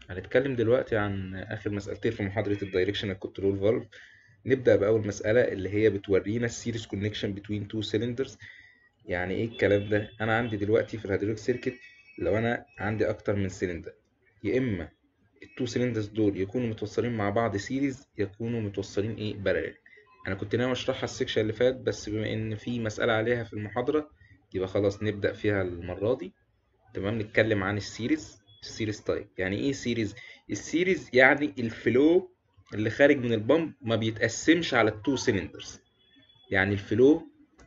هنتكلم دلوقتي عن آخر مسألتين في محاضرة الدايركشنال كنترول فالف نبدأ بأول مسألة اللي هي بتورينا السيريز كونكشن بين تو سيلندرز يعني إيه الكلام ده؟ أنا عندي دلوقتي في الهيدروليك سيركت لو أنا عندي أكتر من سيلندر يا إما التو سيلندرز دول يكونوا متوصلين مع بعض سيريز يكونوا متوصلين إيه بارلل أنا كنت ناوي أشرحها السكشن اللي فات بس بما إن في مسألة عليها في المحاضرة يبقى خلاص نبدأ فيها المرة دي تمام نتكلم عن السيريز السيريز تايب يعني ايه سيريز السيريز يعني الفلو اللي خارج من البامب ما بيتقسمش على التو سيلندرز يعني الفلو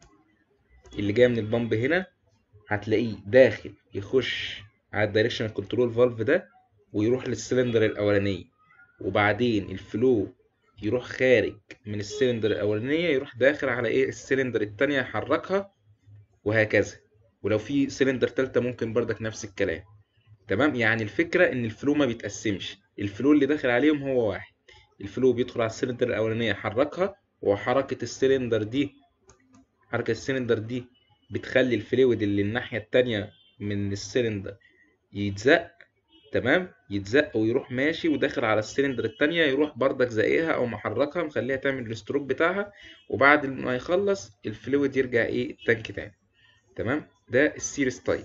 اللي جاي من البامب هنا هتلاقيه داخل يخش على الدايركشن كنترول فالف ده ويروح للسلندر الاولانيه وبعدين الفلو يروح خارج من السلندر الاولانيه يروح داخل على ايه السلندر التانية يحركها وهكذا ولو في سلندر تالتة ممكن بردك نفس الكلام تمام يعني الفكرة ان الفلو ما بيتقسمش الفلو اللي داخل عليهم هو واحد الفلو بيدخل على السلندر الاولانية يحركها وحركة السلندر دي حركة السلندر دي بتخلي الفلويد اللي الناحية التانية من السلندر يتزق تمام يتزق ويروح ماشي وداخل على السلندر التانية يروح بردك زقيها او محركها مخليها تعمل الستروك بتاعها وبعد ما يخلص الفلويد يرجع ايه التانك تاني تمام ده السيريس تايب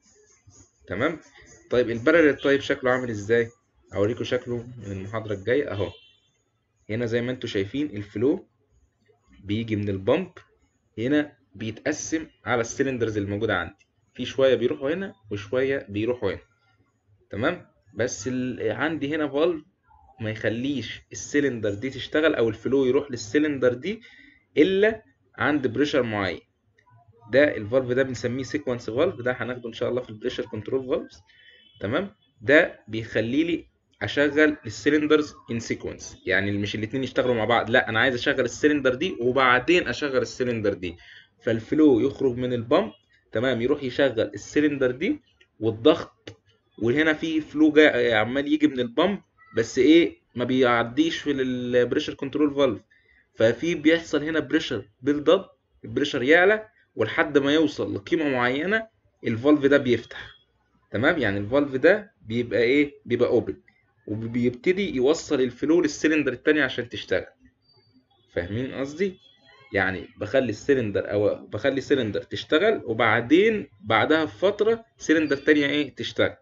تمام طيب الباراليل تايب شكله عامل ازاي اوريكم شكله من المحاضره الجايه اهو هنا زي ما انتم شايفين الفلو بيجي من البامب هنا بيتقسم على السلندرز الموجوده عندي في شويه بيروحوا هنا وشويه بيروحوا هنا تمام بس عندي هنا فالف ما يخليش السلندر دي تشتغل او الفلو يروح للسلندر دي الا عند بريشر معين ده الفالف ده بنسميه سيكونس فالف ده هناخده ان شاء الله في البريشر كنترول فالفز تمام ده بيخلي لي اشغل السلندرز ان سيكونس يعني مش الاثنين يشتغلوا مع بعض لا انا عايز اشغل السلندر دي وبعدين اشغل السلندر دي فالفلو يخرج من البامب تمام يروح يشغل السلندر دي والضغط وهنا في فلو جاي عمال يجي من البامب بس ايه ما بيعديش في البريشر كنترول فالف ففي بيحصل هنا بريشر بيلد اب البريشر يعلى ولحد ما يوصل لقيمه معينه الفالف ده بيفتح تمام يعني الفالف ده بيبقى ايه بيبقى اوبن وبيبتدي يوصل الفلو للسلندر التاني عشان تشتغل فاهمين قصدي يعني بخلي السلندر او بخلي سلندر تشتغل وبعدين بعدها بفتره سلندر تانية ايه تشتغل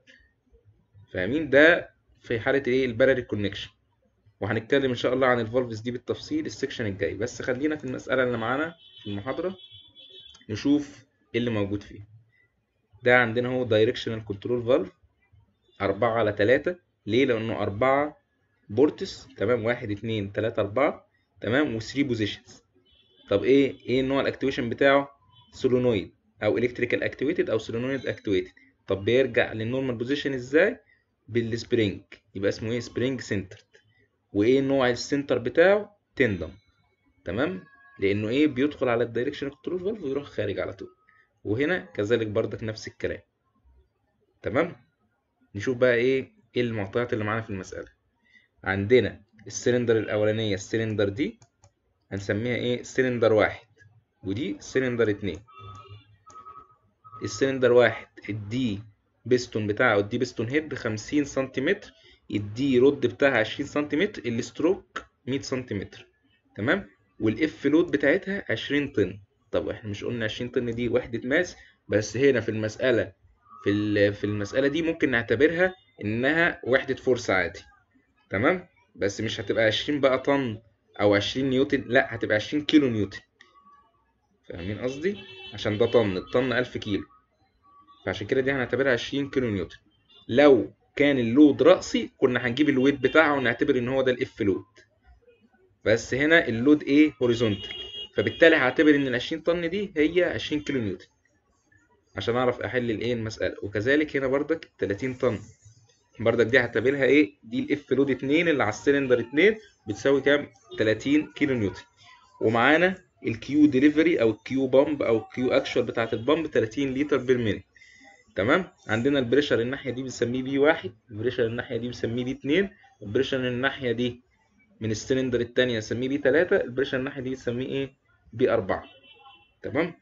فاهمين ده في حاله ايه الباراليل كونكشن وهنتكلم ان شاء الله عن الفالفز دي بالتفصيل السكشن الجاي بس خلينا في المساله اللي معانا في المحاضره نشوف ايه اللي موجود فيه ده عندنا هو دايركشنال كنترول فالف أربعة على تلاتة ليه؟ لأنه أربعة بورتس تمام واحد اتنين تلاتة أربعة تمام وثري بوزيشنز طب إيه؟ إيه النوع الأكتيويشن بتاعه؟ سولونويد أو إلكتريكال أكتيويتد أو سولونويد أكتيويتد طب بيرجع للنورمال بوزيشن إزاي؟ بالسبرينج يبقى اسمه إيه؟ سبرينج سنترد وإيه نوع السنتر بتاعه؟ تندم تمام؟ لأنه إيه؟ بيدخل على الدايركشن كنترول فالف ويروح خارج على طول وهنا كذلك بردك نفس الكلام تمام نشوف بقى ايه ايه المعطيات اللي معانا في المسألة عندنا السلندر الأولانية السلندر دي هنسميها ايه سلندر واحد ودي سلندر اتنين السلندر واحد الدي بيستون بتاعه الدي بيستون هيد خمسين سنتيمتر الدي رود بتاعها عشرين سنتيمتر الستروك مية سنتيمتر تمام والاف لود بتاعتها عشرين طن طب احنا مش قلنا 20 طن دي وحدة ماس بس هنا في المسألة في في المسألة دي ممكن نعتبرها إنها وحدة فورس عادي تمام بس مش هتبقى 20 بقى طن أو 20 نيوتن لا هتبقى 20 كيلو نيوتن فاهمين قصدي؟ عشان ده طن الطن 1000 كيلو فعشان كده دي هنعتبرها 20 كيلو نيوتن لو كان اللود رأسي كنا هنجيب الويت بتاعها ونعتبر إن هو ده الإف لود بس هنا اللود إيه هوريزونتال فبالتالي هعتبر ان ال 20 طن دي هي 20 كيلو نيوتن عشان اعرف احل الايه المساله وكذلك هنا بردك 30 طن بردك دي هعتبرها ايه دي الاف لود 2 اللي على السلندر 2 بتساوي كام 30 كيلو نيوتن ومعانا الكيو ديليفري او الكيو بامب او الكيو اكشوال بتاعه البامب 30 لتر بير مينيت تمام عندنا البريشر الناحيه دي بنسميه بي 1 البريشر الناحيه دي بنسميه بي 2 البريشر الناحيه دي من السلندر الثانيه نسميه بي 3 البريشر الناحيه دي بنسميه ايه بي 4 تمام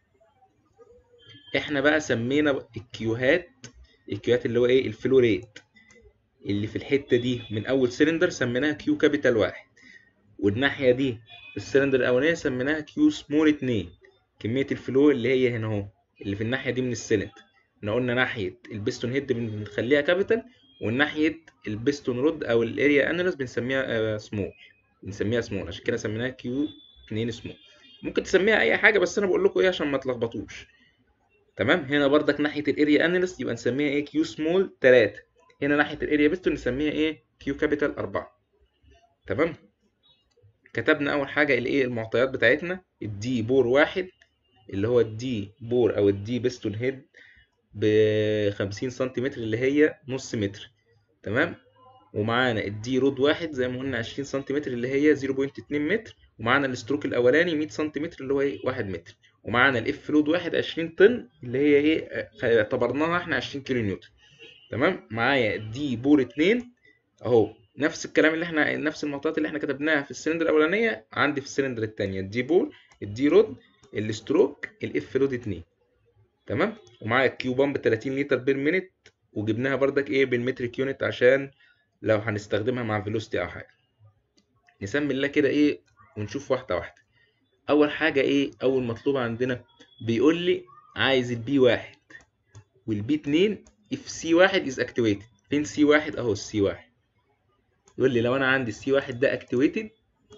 احنا بقى سمينا الكيوهات الكيوهات اللي هو ايه الفلو ريت اللي في الحته دي من اول سلندر سميناها كيو كابيتال واحد والناحيه دي السلندر الاولانيه سميناها كيو سمول اتنين كميه الفلو اللي هي هنا اهو اللي في الناحيه دي من السلندر احنا قلنا ناحيه البستون هيد بنخليها كابيتال وناحيه البستون رود او الاريا انالس بنسميها سمول بنسميها سمول عشان كده سميناها كيو 2 سمول ممكن تسميها اي حاجه بس انا بقول لكم ايه عشان ما تلخبطوش تمام هنا بردك ناحيه الاريا انالس يبقى نسميها ايه كيو سمول 3 هنا ناحيه الاريا بستون نسميها ايه كيو كابيتال 4 تمام كتبنا اول حاجه الايه المعطيات بتاعتنا الدي بور واحد اللي هو الدي بور او الدي بستون هيد ب 50 سنتيمتر اللي هي نص متر تمام ومعانا الدي رود واحد زي ما قلنا 20 سنتيمتر اللي هي 0.2 متر ومعانا الستروك الاولاني 100 سنتيمتر اللي هو ايه 1 متر ومعانا الاف لود واحد 20 طن اللي هي ايه اعتبرناها احنا 20 كيلو نيوتن تمام معايا الدي بور 2 اهو نفس الكلام اللي احنا نفس المعطيات اللي احنا كتبناها في السلندر الاولانيه عندي في السلندر الثانيه الدي بور الدي رود الستروك الاف لود 2 تمام ومعايا الكيو بامب 30 لتر بير مينت وجبناها بردك ايه بالمتريك يونت عشان لو هنستخدمها مع فيلوستي او حاجه نسمي الله كده ايه ونشوف واحده واحده اول حاجه ايه اول مطلوب عندنا بيقول لي عايز البي واحد والبي 2 اف سي واحد از اكتيفيتد فين سي واحد اهو السي واحد يقول لي لو انا عندي السي واحد ده اكتيفيتد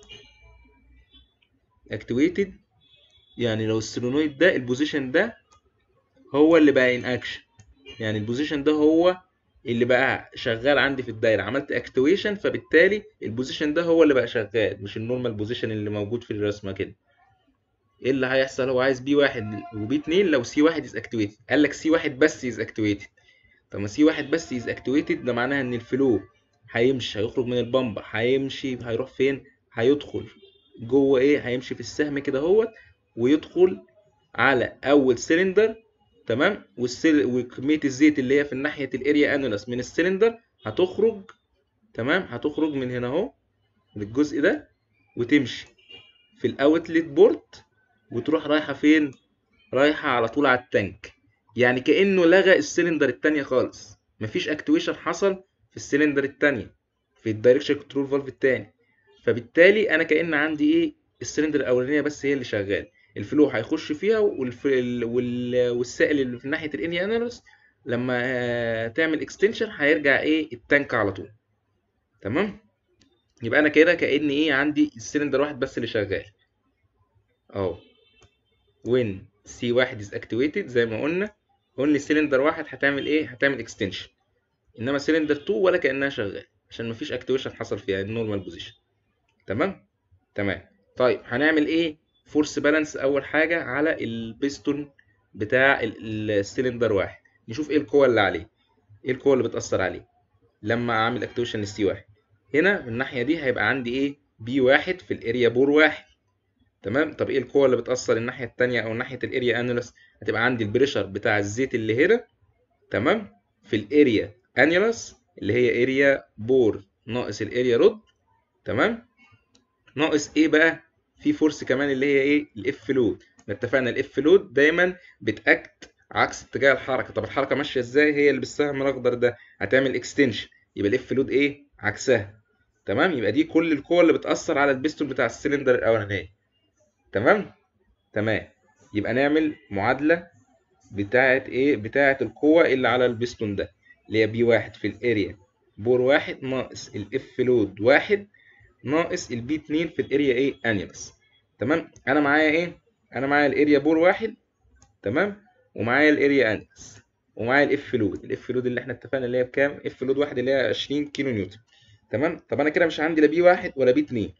اكتيفيتد يعني لو السولينويد ده البوزيشن ده هو اللي بقى ان اكشن يعني البوزيشن ده هو اللي بقى شغال عندي في الدايره عملت اكتويشن فبالتالي البوزيشن ده هو اللي بقى شغال مش النورمال بوزيشن اللي موجود في الرسمه كده ايه اللي هيحصل هو عايز بي واحد وبي اتنين لو سي واحد از اكتويتد قال لك سي واحد بس از اكتويتد طب ما سي واحد بس از اكتويتد ده معناها ان الفلو هيمشي هيخرج من البمب هيمشي هيروح فين هيدخل جوه ايه هيمشي في السهم كده اهوت ويدخل على اول سلندر تمام والسل... وكميه الزيت اللي هي في ناحيه الاريا انولس من السلندر هتخرج تمام هتخرج من هنا اهو من الجزء ده وتمشي في الاوتلت بورت وتروح رايحه فين رايحه على طول على التانك يعني كانه لغى السلندر التانية خالص مفيش اكتويشن حصل في السلندر التانية في الدايركشن كنترول فالف التاني فبالتالي انا كان عندي ايه السلندر الاولانيه بس هي اللي شغال الفلو هيخش فيها والف... وال... والسائل اللي في ناحيه الاني انالوس لما تعمل اكستنشن هيرجع ايه التانك على طول تمام يبقى انا كده كان ايه عندي السلندر واحد بس اللي شغال اهو when C1 is activated زي ما قلنا only سلندر واحد هتعمل ايه هتعمل اكستنشن انما سلندر 2 ولا كانها شغال عشان مفيش اكتيفيشن حصل فيها النورمال بوزيشن تمام تمام طيب هنعمل ايه فورس بالانس اول حاجه على البيستون بتاع السلندر واحد نشوف ايه القوه اللي عليه ايه القوه اللي بتاثر عليه لما اعمل اكتيفيشن للسي واحد هنا من الناحيه دي هيبقى عندي ايه بي واحد في الاريا بور واحد تمام طب ايه القوه اللي بتاثر الناحيه التانية او ناحيه الاريا انولس هتبقى عندي البريشر بتاع الزيت اللي هنا تمام في الاريا انولس اللي هي اريا بور ناقص الاريا رود تمام ناقص ايه بقى في فورس كمان اللي هي ايه الاف لود اتفقنا الاف لود دايما بتاكت عكس اتجاه الحركه طب الحركه ماشيه ازاي هي اللي بالسهم الاخضر ده هتعمل اكستنشن يبقى الاف لود ايه عكسها تمام يبقى دي كل القوه اللي بتاثر على البستون بتاع السلندر الاولانيه تمام تمام يبقى نعمل معادله بتاعه ايه بتاعه القوه اللي على البستون ده اللي هي بي واحد في الاريا بور واحد ناقص الاف لود واحد ناقص البي 2 في الاريا ايه انيلس تمام انا معايا ايه انا معايا الاريا بور واحد تمام ومعايا الاريا انيلس ومعايا الاف لود الاف لود اللي احنا اتفقنا اللي هي بكام اف لود واحد اللي هي 20 كيلو نيوتن تمام طب انا كده مش عندي لا بي واحد ولا بي 2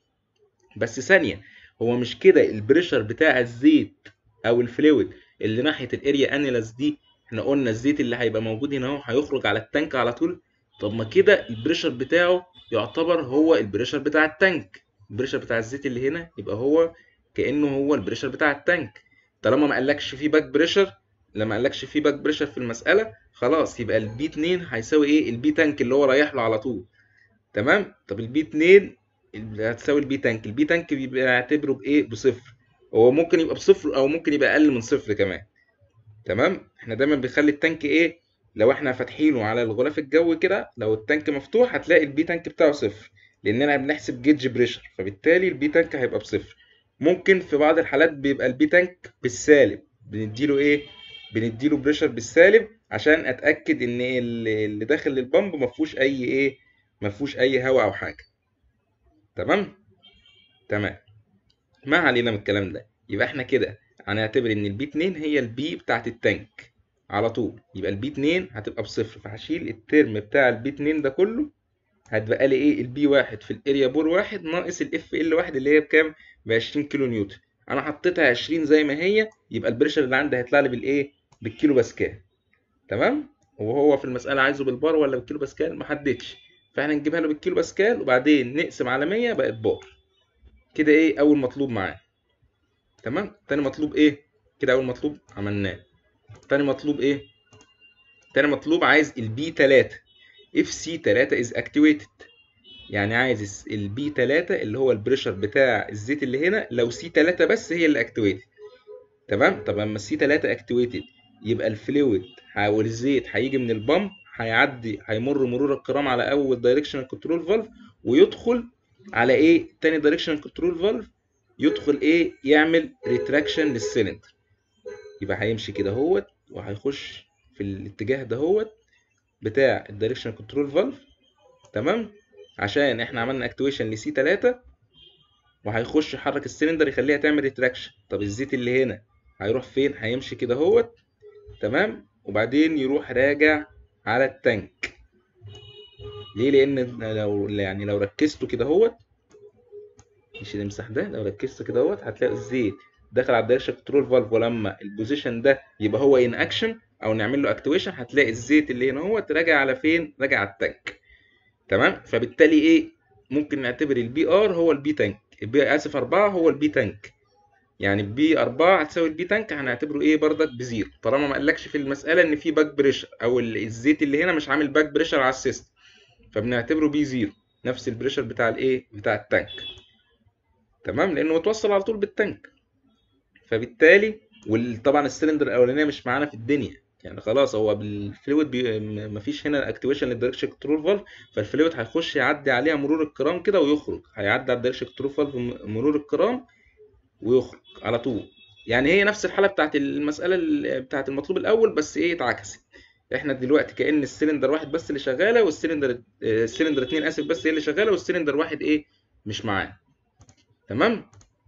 بس ثانيه هو مش كده البريشر بتاع الزيت او الفلويد اللي ناحيه الاريا انيلس دي احنا قلنا الزيت اللي هيبقى موجود هنا اهو هيخرج على التانك على طول طب ما كده البريشر بتاعه يعتبر هو البريشر بتاع التانك البريشر بتاع الزيت اللي هنا يبقى هو كانه هو البريشر بتاع التانك طالما ما قالكش فيه باك بريشر لما قالكش فيه باك بريشر في المساله خلاص يبقى البي 2 هيساوي ايه البي تانك اللي هو رايح له على طول تمام طب البي 2 هتساوي البي تانك البي تانك بيبقى اعتبره بايه بصفر هو ممكن يبقى بصفر او ممكن يبقى اقل من صفر كمان تمام احنا دايما بنخلي التانك ايه لو احنا فاتحينه على الغلاف الجوي كده لو التانك مفتوح هتلاقي البي تانك بتاعه صفر لاننا بنحسب جيج بريشر فبالتالي البي تانك هيبقى بصفر ممكن في بعض الحالات بيبقى البي تانك بالسالب بنديله ايه بنديله بريشر بالسالب عشان اتاكد ان اللي اللي داخل البامب ما فيهوش اي ايه ما فيهوش اي هواء او حاجه تمام تمام ما علينا من الكلام ده يبقى احنا كده هنعتبر ان البي 2 هي البي بتاعت التانك على طول يبقى البي 2 هتبقى بصفر فهشيل الترم بتاع البي 2 ده كله هتبقى لي ايه البي واحد في الاريا بور واحد ناقص الاف ال واحد اللي هي بكام ب 20 كيلو نيوتن انا حطيتها 20 زي ما هي يبقى البريشر اللي عندي هيطلع لي بالايه بالكيلو باسكال تمام وهو في المساله عايزه بالبار ولا بالكيلو باسكال ما حددش فاحنا نجيبها له بالكيلو باسكال وبعدين نقسم على 100 بقت بار كده ايه اول مطلوب معاه تمام تاني مطلوب ايه كده اول مطلوب عملناه تاني مطلوب ايه تاني مطلوب عايز البي 3 اف سي 3 از اكتيفيتد يعني عايز البي 3 اللي هو البريشر بتاع الزيت اللي هنا لو سي 3 بس هي اللي اكتيفيتد تمام طب اما السي 3 اكتيفيتد يبقى الفلويد او الزيت هيجي من البامب هيعدي هيمر مرور الكرام على اول دايركشنال كنترول فالف ويدخل على ايه تاني دايركشنال كنترول فالف يدخل ايه يعمل ريتراكشن للسلندر يبقى هيمشي كده اهوت وهيخش في الاتجاه دهوت بتاع الدايركشن كنترول فالف تمام عشان احنا عملنا اكتويشن لسي 3 وهيخش يحرك السلندر يخليها تعمل ريتراكشن طب الزيت اللي هنا هيروح فين هيمشي كده اهوت تمام وبعدين يروح راجع على التانك ليه لان لو يعني لو ركزتوا كده اهوت مش نمسح ده لو ركزت كده اهوت هتلاقي الزيت داخل على الدايركشن كنترول فالف ولما البوزيشن ده يبقى هو ان اكشن او نعمل له اكتويشن هتلاقي الزيت اللي هنا اهوت راجع على فين راجع على التانك تمام فبالتالي ايه ممكن نعتبر البي ار هو البي تانك البي اسف 4 هو البي تانك يعني البي 4 هتساوي البي تانك هنعتبره ايه بردك بزيرو طالما ما قالكش في المساله ان في باك بريشر او الزيت اللي هنا مش عامل باك بريشر على السيستم فبنعتبره بي زيرو نفس البريشر بتاع الايه بتاع التانك تمام لانه متوصل على طول بالتانك فبالتالي وطبعا السلندر الاولانيه مش معانا في الدنيا يعني خلاص هو بالفلويد بي... مفيش هنا اكتيفيشن للدايركشن كنترول فالف فالفلويد هيخش يعدي عليها مرور الكرام كده ويخرج هيعدي على الدايركشن كنترول فالف مرور الكرام ويخرج على طول يعني هي نفس الحاله بتاعت المساله بتاعت المطلوب الاول بس ايه اتعكست احنا دلوقتي كان السلندر واحد بس اللي شغاله والسلندر السلندر اتنين اسف بس هي اللي شغاله والسلندر واحد ايه مش معاه تمام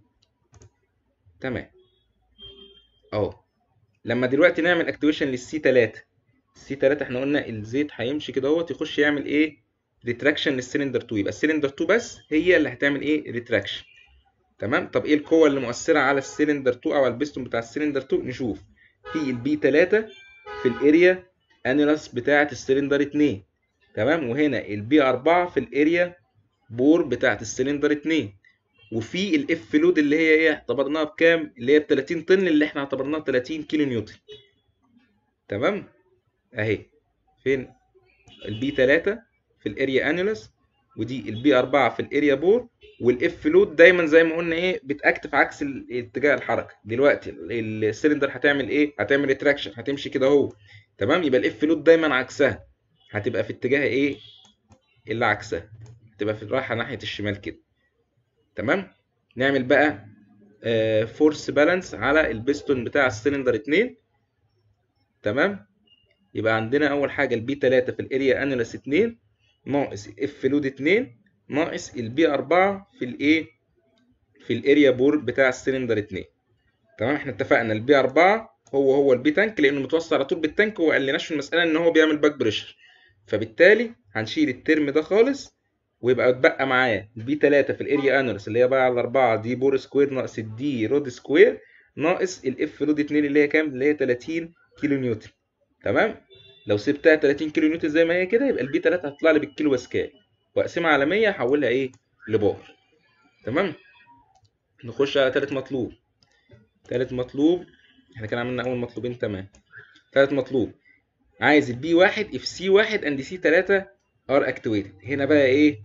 تمام اهو لما دلوقتي نعمل اكتيفيشن للسي 3 السي 3 احنا قلنا الزيت هيمشي كده اهوت يخش يعمل ايه ريتراكشن للسلندر 2 يبقى السلندر 2 بس هي اللي هتعمل ايه ريتراكشن تمام طب ايه القوه اللي مؤثره على السلندر 2 او على البستون بتاع السلندر 2 نشوف في البي 3 في الاريا انيلس بتاعه السلندر 2 تمام وهنا البي 4 في الاريا بور بتاعه السلندر 2 وفي الاف فلود اللي هي ايه اعتبرناها بكام اللي هي ب 30 طن اللي احنا اعتبرناها 30 كيلو نيوتن تمام اهي فين البي 3 في الاريا انيلس ودي البي 4 في الاريا بور والاف فلود دايما زي ما قلنا ايه بتاكتف عكس اتجاه الحركه دلوقتي السلندر هتعمل ايه هتعمل ريتراكشن هتمشي كده اهو تمام يبقى الاف فلود دايما عكسها هتبقى في اتجاه ايه اللي عكسها هتبقى في رايحه ناحيه الشمال كده تمام نعمل بقى فورس بالانس على البستون بتاع السلندر 2 تمام يبقى عندنا اول حاجه البي 3 في الاريا انيلس 2 ناقص اف لود 2 ناقص البي 4 في الايه في الاريا بور بتاع السلندر 2 تمام احنا اتفقنا البي 4 هو هو البي تانك لانه متوصل على طول بالتانك وما قالناش في المساله ان هو بيعمل باك بريشر فبالتالي هنشيل الترم ده خالص ويبقى اتبقى معاه بي 3 في الاريا انرس اللي هي بقى على 4 دي بور سكوير ناقص الدي رود سكوير ناقص الاف رود 2 اللي هي كام اللي هي 30 كيلو نيوتن تمام لو سبتها 30 كيلو نيوتن زي ما هي كده يبقى البي 3 هتطلع لي بالكيلو باسكال واقسمها على 100 احولها ايه لبار تمام نخش على تالت مطلوب تالت مطلوب احنا كده عملنا اول مطلوبين تمام تالت مطلوب عايز البي 1 اف سي 1 اند سي 3 ار اكتويتد هنا بقى ايه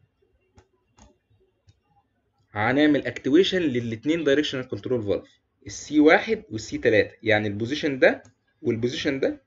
هنعمل اكتويشن للاثنين دايركشنال كنترول فالف السي 1 والسي 3 يعني البوزيشن ده والبوزيشن ده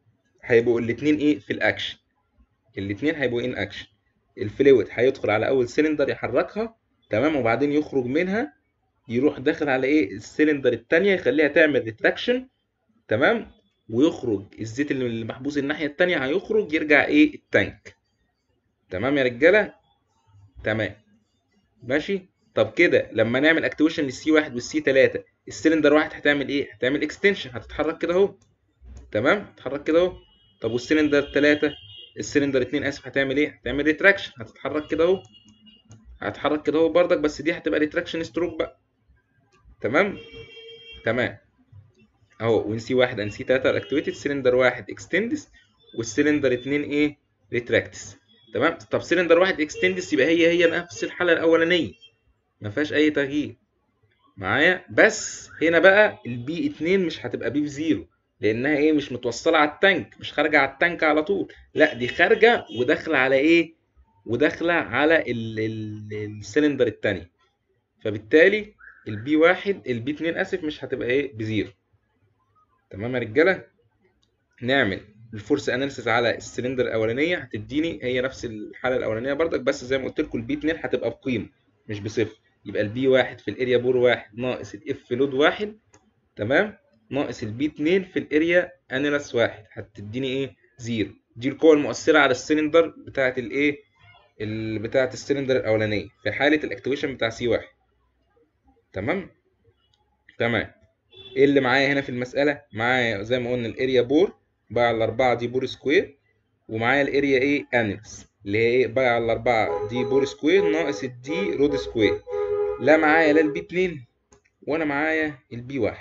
هيبقوا الاتنين ايه في الاكشن الاتنين هيبقوا ان اكشن الفلويد هيدخل على اول سلندر يحركها تمام وبعدين يخرج منها يروح داخل على ايه السلندر التانية يخليها تعمل ريتراكشن تمام ويخرج الزيت اللي محبوس الناحية التانية هيخرج يرجع ايه التانك تمام يا رجالة تمام ماشي طب كده لما نعمل اكتيفيشن للسي واحد والسي 3 السلندر واحد هتعمل ايه هتعمل اكستنشن هتتحرك كده اهو تمام هتتحرك كده اهو طب والسلندر 3 السلندر 2 اسف هتعمل ايه هتعمل ريتراكشن هتتحرك كده اهو هتتحرك كده اهو بردك بس دي هتبقى ريتراكشن ستروك بقى تمام تمام اهو وان سي 1 ان سي 3 اكتيفيتد سلندر 1 اكستندس والسلندر 2 ايه ريتراكتس تمام طب سلندر 1 اكستندس يبقى هي هي نفس الحاله الاولانيه ما فيهاش اي تغيير معايا بس هنا بقى البي 2 مش هتبقى بي بزيرو لانها ايه مش متوصله على التانك مش خارجه على التانك على طول لا دي خارجه وداخله على ايه وداخله على السلندر الثاني فبالتالي البي واحد البي 2 اسف مش هتبقى ايه بزيرو تمام يا رجاله نعمل الفورس اناليسيس على السلندر الاولانيه هتديني هي نفس الحاله الاولانيه بردك بس زي ما قلت لكم البي 2 هتبقى بقيمه مش بصفر يبقى البي واحد في الاريا بور واحد ناقص الاف لود واحد تمام ناقص البي 2 في الاريا انيلس واحد هتديني ايه زيرو دي القوه المؤثره على السلندر بتاعه الايه بتاعه السلندر الاولانيه في حاله الاكتيفيشن بتاع سي واحد تمام تمام ايه اللي معايا هنا في المساله معايا زي ما قلنا الاريا بور باي على 4 دي بور سكوير ومعايا الاريا ايه انيلس اللي هي ايه باي على 4 دي بور سكوير ناقص الدي رود سكوير لا معايا لا البي 2 وانا معايا البي 1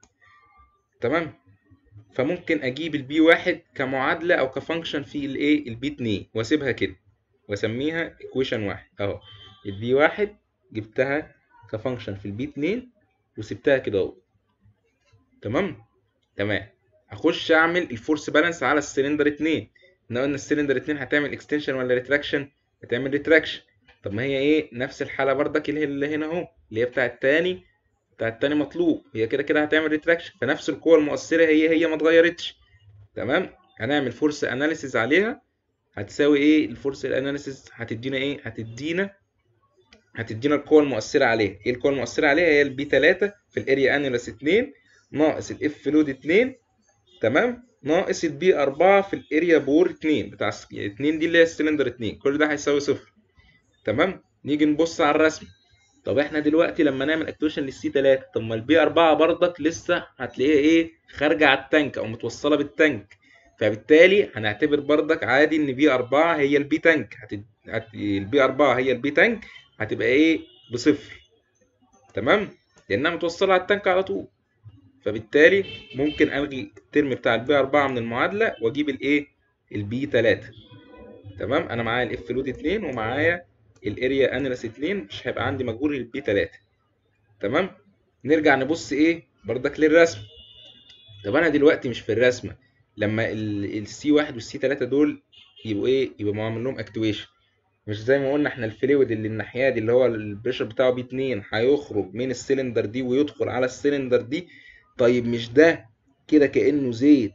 تمام فممكن اجيب البي 1 كمعادله او كفانكشن في الايه البي 2 واسيبها كده واسميها ايكويشن 1 اهو البي 1 جبتها كفانكشن في البي 2 وسبتها كده اهو تمام تمام هخش اعمل الفورس بالانس على السلندر 2 احنا قلنا السلندر 2 هتعمل اكستنشن ولا ريتراكشن هتعمل ريتراكشن طب ما هي ايه نفس الحاله بردك اللي هنا اهو اللي هي بتاع التاني بتاع التاني مطلوب هي كده كده هتعمل ريتراكشن فنفس القوه المؤثره هي هي ما اتغيرتش تمام هنعمل فورس اناليسيز عليها هتساوي ايه الفورس اناليسيز هتدينا ايه هتدينا هتدينا القوه المؤثره عليها ايه القوه المؤثره عليها هي البي 3 في الاريا انيلس 2 ناقص الاف لود 2 تمام ناقص البي 4 في الاريا بور 2 بتاع 2 دي اللي هي السلندر 2 كل ده هيساوي صفر تمام نيجي نبص على الرسم طب احنا دلوقتي لما نعمل اكتويشن للسي 3 طب ما البي 4 برضك لسه هتلاقيها ايه خارجه على التانك او متوصله بالتانك فبالتالي هنعتبر برضك عادي ان بي 4 هي البي تانك هت... هت... البي 4 هي البي تانك هتبقى ايه بصفر تمام لانها متوصله على التانك على طول فبالتالي ممكن الغي الترم بتاع البي 4 من المعادله واجيب الايه البي 3 تمام انا معايا الاف لود 2 ومعايا الاريا اناليس 2 مش هيبقى عندي مجهول البي 3 تمام نرجع نبص ايه بردك للرسم طب انا دلوقتي مش في الرسمه لما السي 1 والسي 3 دول يبقوا ايه يبقى معمول لهم اكتويشن مش زي ما قلنا احنا الفلويد اللي الناحيه دي اللي هو البريشر بتاعه بي 2 هيخرج من السلندر دي ويدخل على السلندر دي طيب مش ده كده كانه زيت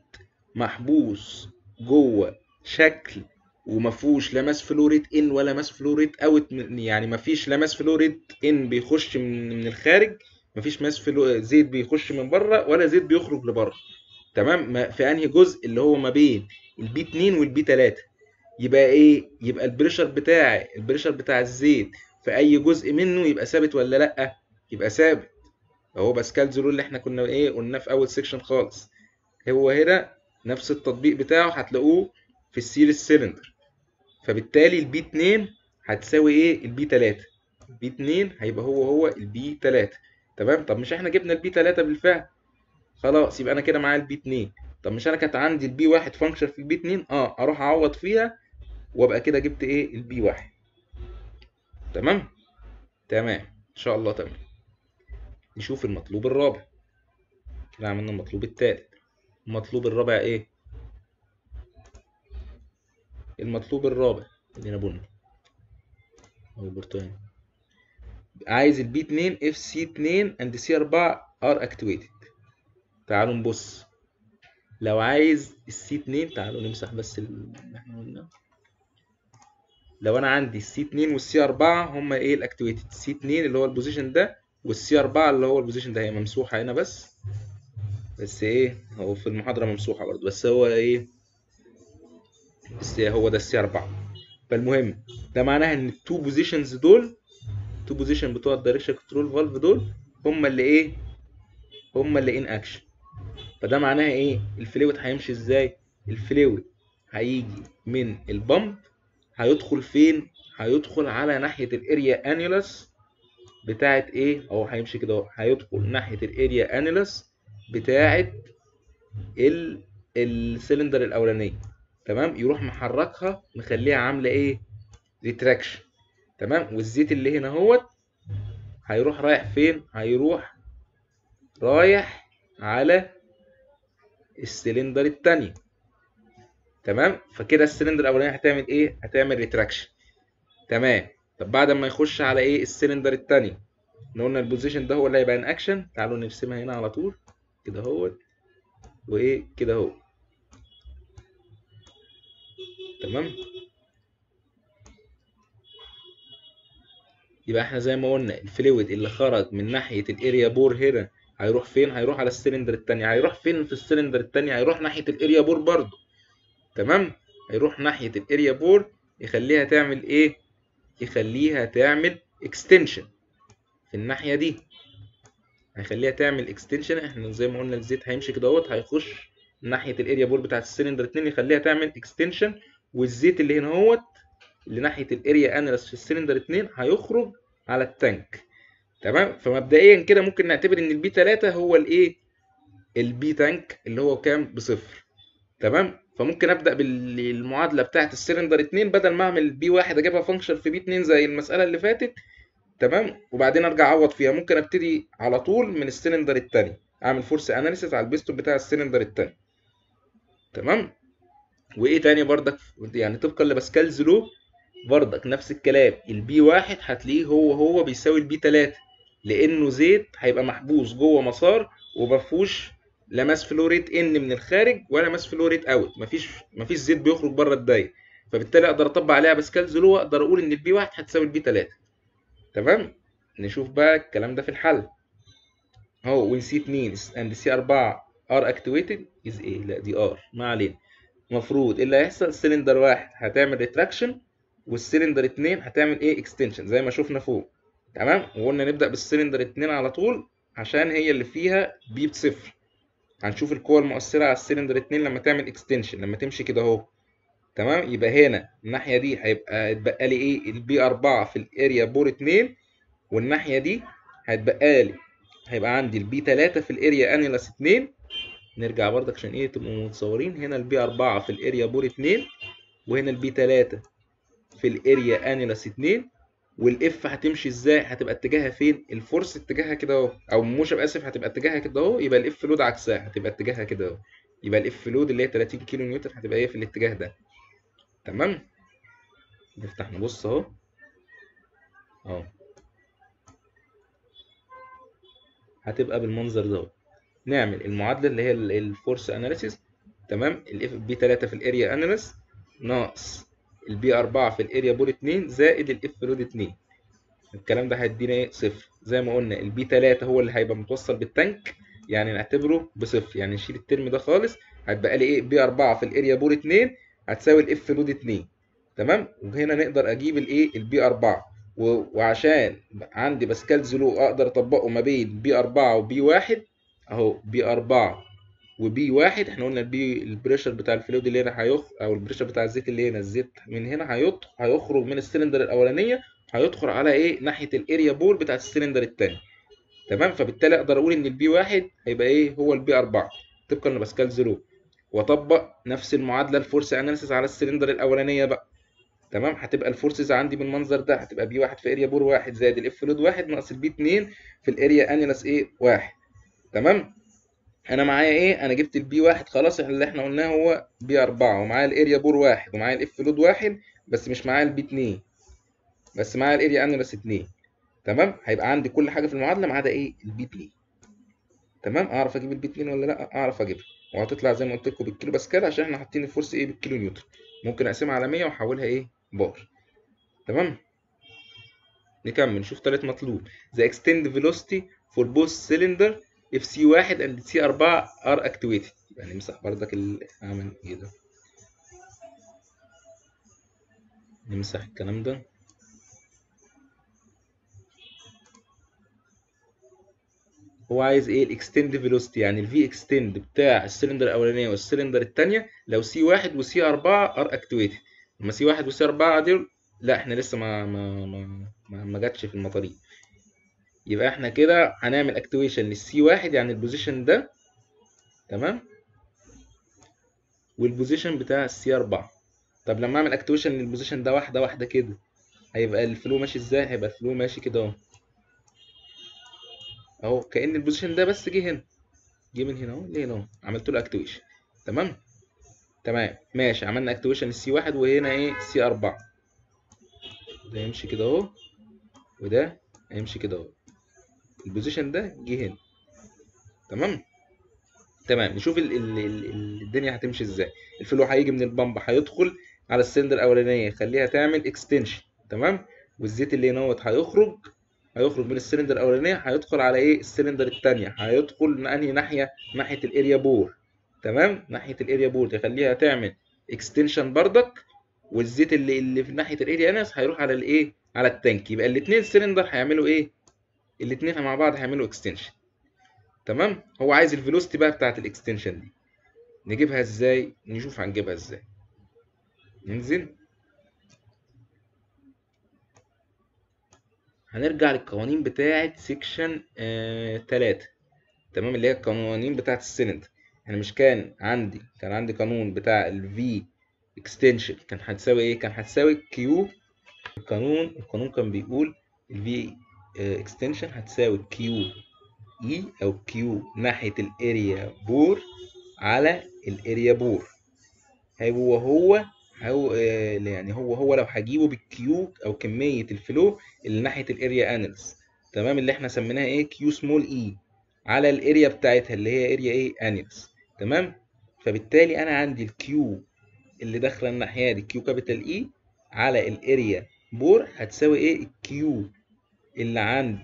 محبوس جوه شكل ومفهوش لا ماس فلوريت ان ولا ماس فلوريت اوت يعني مفيش لا ماس فلوريت ان بيخش من من الخارج مفيش ماس فلو زيت بيخش من بره ولا زيت بيخرج لبره تمام في انهي جزء اللي هو ما بين البي 2 والبي 3 يبقى ايه يبقى البريشر بتاعي البريشر بتاع الزيت في اي جزء منه يبقى ثابت ولا لا يبقى ثابت اهو باسكال زولو اللي احنا كنا ايه قلناه في اول سيكشن خالص هو هنا نفس التطبيق بتاعه هتلاقوه في السيريس سيلندر فبالتالي البي 2 هتساوي ايه البي 3 البي 2 هيبقى هو هو البي 3 تمام طب مش احنا جبنا البي 3 بالفعل خلاص يبقى انا كده معايا البي 2 طب مش انا كانت عندي البي 1 فانكشن في البي 2 اه اروح اعوض فيها وابقى كده جبت ايه البي 1 تمام تمام ان شاء الله تمام نشوف المطلوب الرابع كده عملنا المطلوب الثالث المطلوب الرابع ايه المطلوب الرابع ادينا بني او برتقاني عايز البي 2 اف سي 2 اند سي 4 ار اكتيفيتد تعالوا نبص لو عايز السي 2 تعالوا نمسح بس اللي احنا قلناه لو انا عندي السي 2 والسي 4 هما ايه الاكتيفيتد السي 2 اللي هو البوزيشن ده والسي 4 اللي هو البوزيشن ده هي ممسوحه هنا بس بس ايه هو في المحاضره ممسوحه برضه بس هو ايه بس هو ده السي 4 فالمهم ده معناها ان التو بوزيشنز دول التو بوزيشن بتوع الدايركشن كنترول فالف دول هما اللي ايه هما اللي ان اكشن فده معناها ايه الفلويد هيمشي ازاي الفلويد هيجي من البمب هيدخل فين هيدخل على ناحيه الاريا انيولس بتاعت ايه او هيمشي كده اهو هيدخل ناحيه الاريا انيولس بتاعت ال السلندر الاولانيه تمام يروح محركها مخليها عامله ايه ريتراكشن تمام والزيت اللي هنا اهوت هيروح رايح فين هيروح رايح على السلندر التانية تمام فكده السلندر الاولانيه هتعمل ايه هتعمل ريتراكشن تمام طب بعد ما يخش على ايه السلندر التانية احنا قلنا البوزيشن ده هو اللي هيبقى ان اكشن تعالوا نرسمها هنا على طول كده اهوت وايه كده اهو تمام يبقى احنا زي ما قلنا الفلويد اللي خرج من ناحية الاريا بور هنا هيروح فين هيروح على السلندر التانية هيروح فين في السلندر التانية هيروح ناحية الاريا بور برضو تمام هيروح ناحية الاريا بور يخليها تعمل ايه يخليها تعمل اكستنشن في الناحية دي هيخليها تعمل اكستنشن احنا زي ما قلنا الزيت هيمشي كده اهوت هيخش ناحية الاريا بور بتاعت السلندر اتنين يخليها تعمل اكستنشن والزيت اللي هنا اهوت اللي ناحية الاريا انالس في السلندر 2 هيخرج على التانك تمام فمبدئيا كده ممكن نعتبر ان البي 3 هو الايه البي تانك اللي هو كام بصفر تمام فممكن ابدا بالمعادله بتاعه السلندر 2 بدل ما اعمل بي 1 اجيبها فانكشن في بي 2 زي المساله اللي فاتت تمام وبعدين ارجع اعوض فيها ممكن ابتدي على طول من السلندر الثاني اعمل فورس اناليسيس على البيستون بتاع السلندر الثاني تمام وايه تاني بردك يعني طبقا لباسكالز لو بردك نفس الكلام البي واحد هتلاقيه هو هو بيساوي البي 3 لانه زيت هيبقى محبوس جوه مسار ومفيهوش لا ماس فلو ريت ان من الخارج ولا ماس فلو ريت اوت مفيش مفيش زيت بيخرج بره الدايره فبالتالي اقدر اطبق عليها باسكالز لو واقدر اقول ان البي واحد هتساوي البي 3 تمام نشوف بقى الكلام ده في الحل اهو وين سي 2 اند سي 4 ار اكتيفيتد از ايه لا دي ار ما علينا المفروض اللي هيحصل سلندر واحد هتعمل ريتراكشن والسلندر 2 هتعمل ايه اكستنشن زي ما شفنا فوق تمام وقلنا نبدا بالسلندر 2 على طول عشان هي اللي فيها بي بصفر هنشوف القوه المؤثره على السلندر 2 لما تعمل اكستنشن لما تمشي كده اهو تمام يبقى هنا الناحيه دي هيبقى اتبقى لي ايه البي 4 في الاريا بور 2 والناحيه دي هيتبقى لي هيبقى عندي البي 3 في الاريا انيلاس 2 نرجع برضك عشان ايه تبقوا متصورين هنا البي 4 في الاريا بور 2 وهنا البي 3 في الاريا انيلاس 2 والاف هتمشي ازاي هتبقى اتجاهها فين الفورس اتجاهها كده اهو او الموشن اسف هتبقى اتجاهها كده اهو يبقى الاف لود عكسها هتبقى اتجاهها كده اهو يبقى الاف لود اللي هي 30 كيلو نيوتن هتبقى ايه في الاتجاه ده تمام نفتح نبص اهو اهو هتبقى بالمنظر ده نعمل المعادله اللي هي الفورس اناليسيس تمام الاف بي 3 في الاريا اناليس ناقص البي 4 في الاريا بول 2 زائد الاف لود 2 الكلام ده هيدينا ايه صفر زي ما قلنا البي 3 هو اللي هيبقى متوصل بالتانك يعني نعتبره بصفر يعني نشيل الترم ده خالص هتبقى لي ايه بي 4 في الاريا بول 2 هتساوي الاف لود 2 تمام وهنا نقدر اجيب الايه البي 4 وعشان عندي باسكالز لو اقدر اطبقه ما بين بي 4 وبي 1 اهو بي 4 وبي 1 احنا قلنا البي البريشر بتاع الفلويد اللي هنا هيخ او البريشر بتاع الزيت اللي هنا الزيت من هنا هيط... هيخرج من السلندر الاولانيه هيدخل على ايه ناحيه الاريا بول بتاع السلندر الثاني تمام فبالتالي اقدر اقول ان البي 1 هيبقى ايه هو البي 4 طبقا لباسكال لو واطبق نفس المعادله الفورس اناليسيس على السلندر الاولانيه بقى تمام هتبقى الفورسز عندي بالمنظر ده هتبقى بي 1 في اريا بور 1 زائد الاف لود 1 ناقص البي 2 في الاريا انيلس ايه 1 تمام انا معايا ايه انا جبت البي 1 خلاص اللي احنا قلناه هو بي 4 ومعايا الاريا بور 1 ومعايا الاف لود 1 بس مش معايا البي 2 بس معايا الاريا انيلس 2 تمام هيبقى عندي كل حاجه في المعادله ما عدا ايه البي 2 تمام اعرف اجيب البي 2 ولا لا اعرف اجيبها وهتطلع زي ما قلت لكم بالكيلو باسكال عشان احنا حاطين الفورس ايه بالكيلو نيوتن ممكن اقسمها على 100 واحولها ايه بار تمام نكمل نشوف تالت مطلوب the extend velocity for both cylinder if C1 and C4 are activated يعني نمسح بردك ال اعمل ايه ده نمسح الكلام ده هو عايز ايه الاكستند فيلوسيتي يعني الفي اكستند بتاع السلندر الاولانيه والسلندر الثانيه لو سي 1 وسي 4 ار اكتيفيتد اما سي 1 وسي 4 دول لا احنا لسه ما ما ما ما, ما جاتش في المطاريد يبقى احنا كده هنعمل اكتيفيشن للسي 1 يعني البوزيشن ده تمام والبوزيشن بتاع السي 4 طب لما اعمل اكتيفيشن للبوزيشن ده واحده واحده كده هيبقى الفلو ماشي ازاي هيبقى الفلو ماشي كده اهو اهو كأن البوزيشن ده بس جه هنا جه من هنا اهو لهنا اهو عملت له اكتيفيشن تمام تمام ماشي عملنا اكتيفيشن للسي 1 وهنا ايه سي 4 ده يمشي كده اهو وده هيمشي كده اهو البوزيشن ده جه هنا تمام تمام نشوف ال ال ال الدنيا هتمشي ازاي الفلو هيجي من البامب هيدخل على السلندر الاولانيه يخليها تعمل اكستنشن تمام والزيت اللي هنا هيخرج هيخرج من السلندر الاولانيه هيدخل على ايه السلندر الثانيه هيدخل من انهي ناحيه ناحيه الاريا بور تمام ناحيه الاريا بور تخليها تعمل اكستنشن بردك والزيت اللي اللي في ناحيه الاريا انس هيروح على الايه على التانك يبقى الاثنين سلندر هيعملوا ايه الاثنين مع بعض هيعملوا اكستنشن تمام هو عايز الفيلوسيتي بقى بتاعت الاكستنشن دي نجيبها ازاي نشوف هنجيبها ازاي ننزل هنرجع للقوانين بتاعه سيكشن آه 3 تمام اللي هي القوانين بتاعه السلندر يعني مش كان عندي كان عندي قانون بتاع الفي اكستنشن كان هتساوي ايه كان هتساوي كيو القانون القانون كان بيقول الفي اكستنشن هتساوي كيو اي او كيو ناحيه الاريا بور على الاريا بور هو هو هو يعني هو هو لو هجيبه بالكيو او كميه الفلو اللي ناحيه الاريا انلز تمام اللي احنا سميناها ايه كيو سمول اي على الاريا بتاعتها اللي هي اريا ايه انلز تمام فبالتالي انا عندي الكيو اللي داخله الناحيه دي كيو كابيتال اي على الاريا بور هتساوي ايه الكيو اللي عند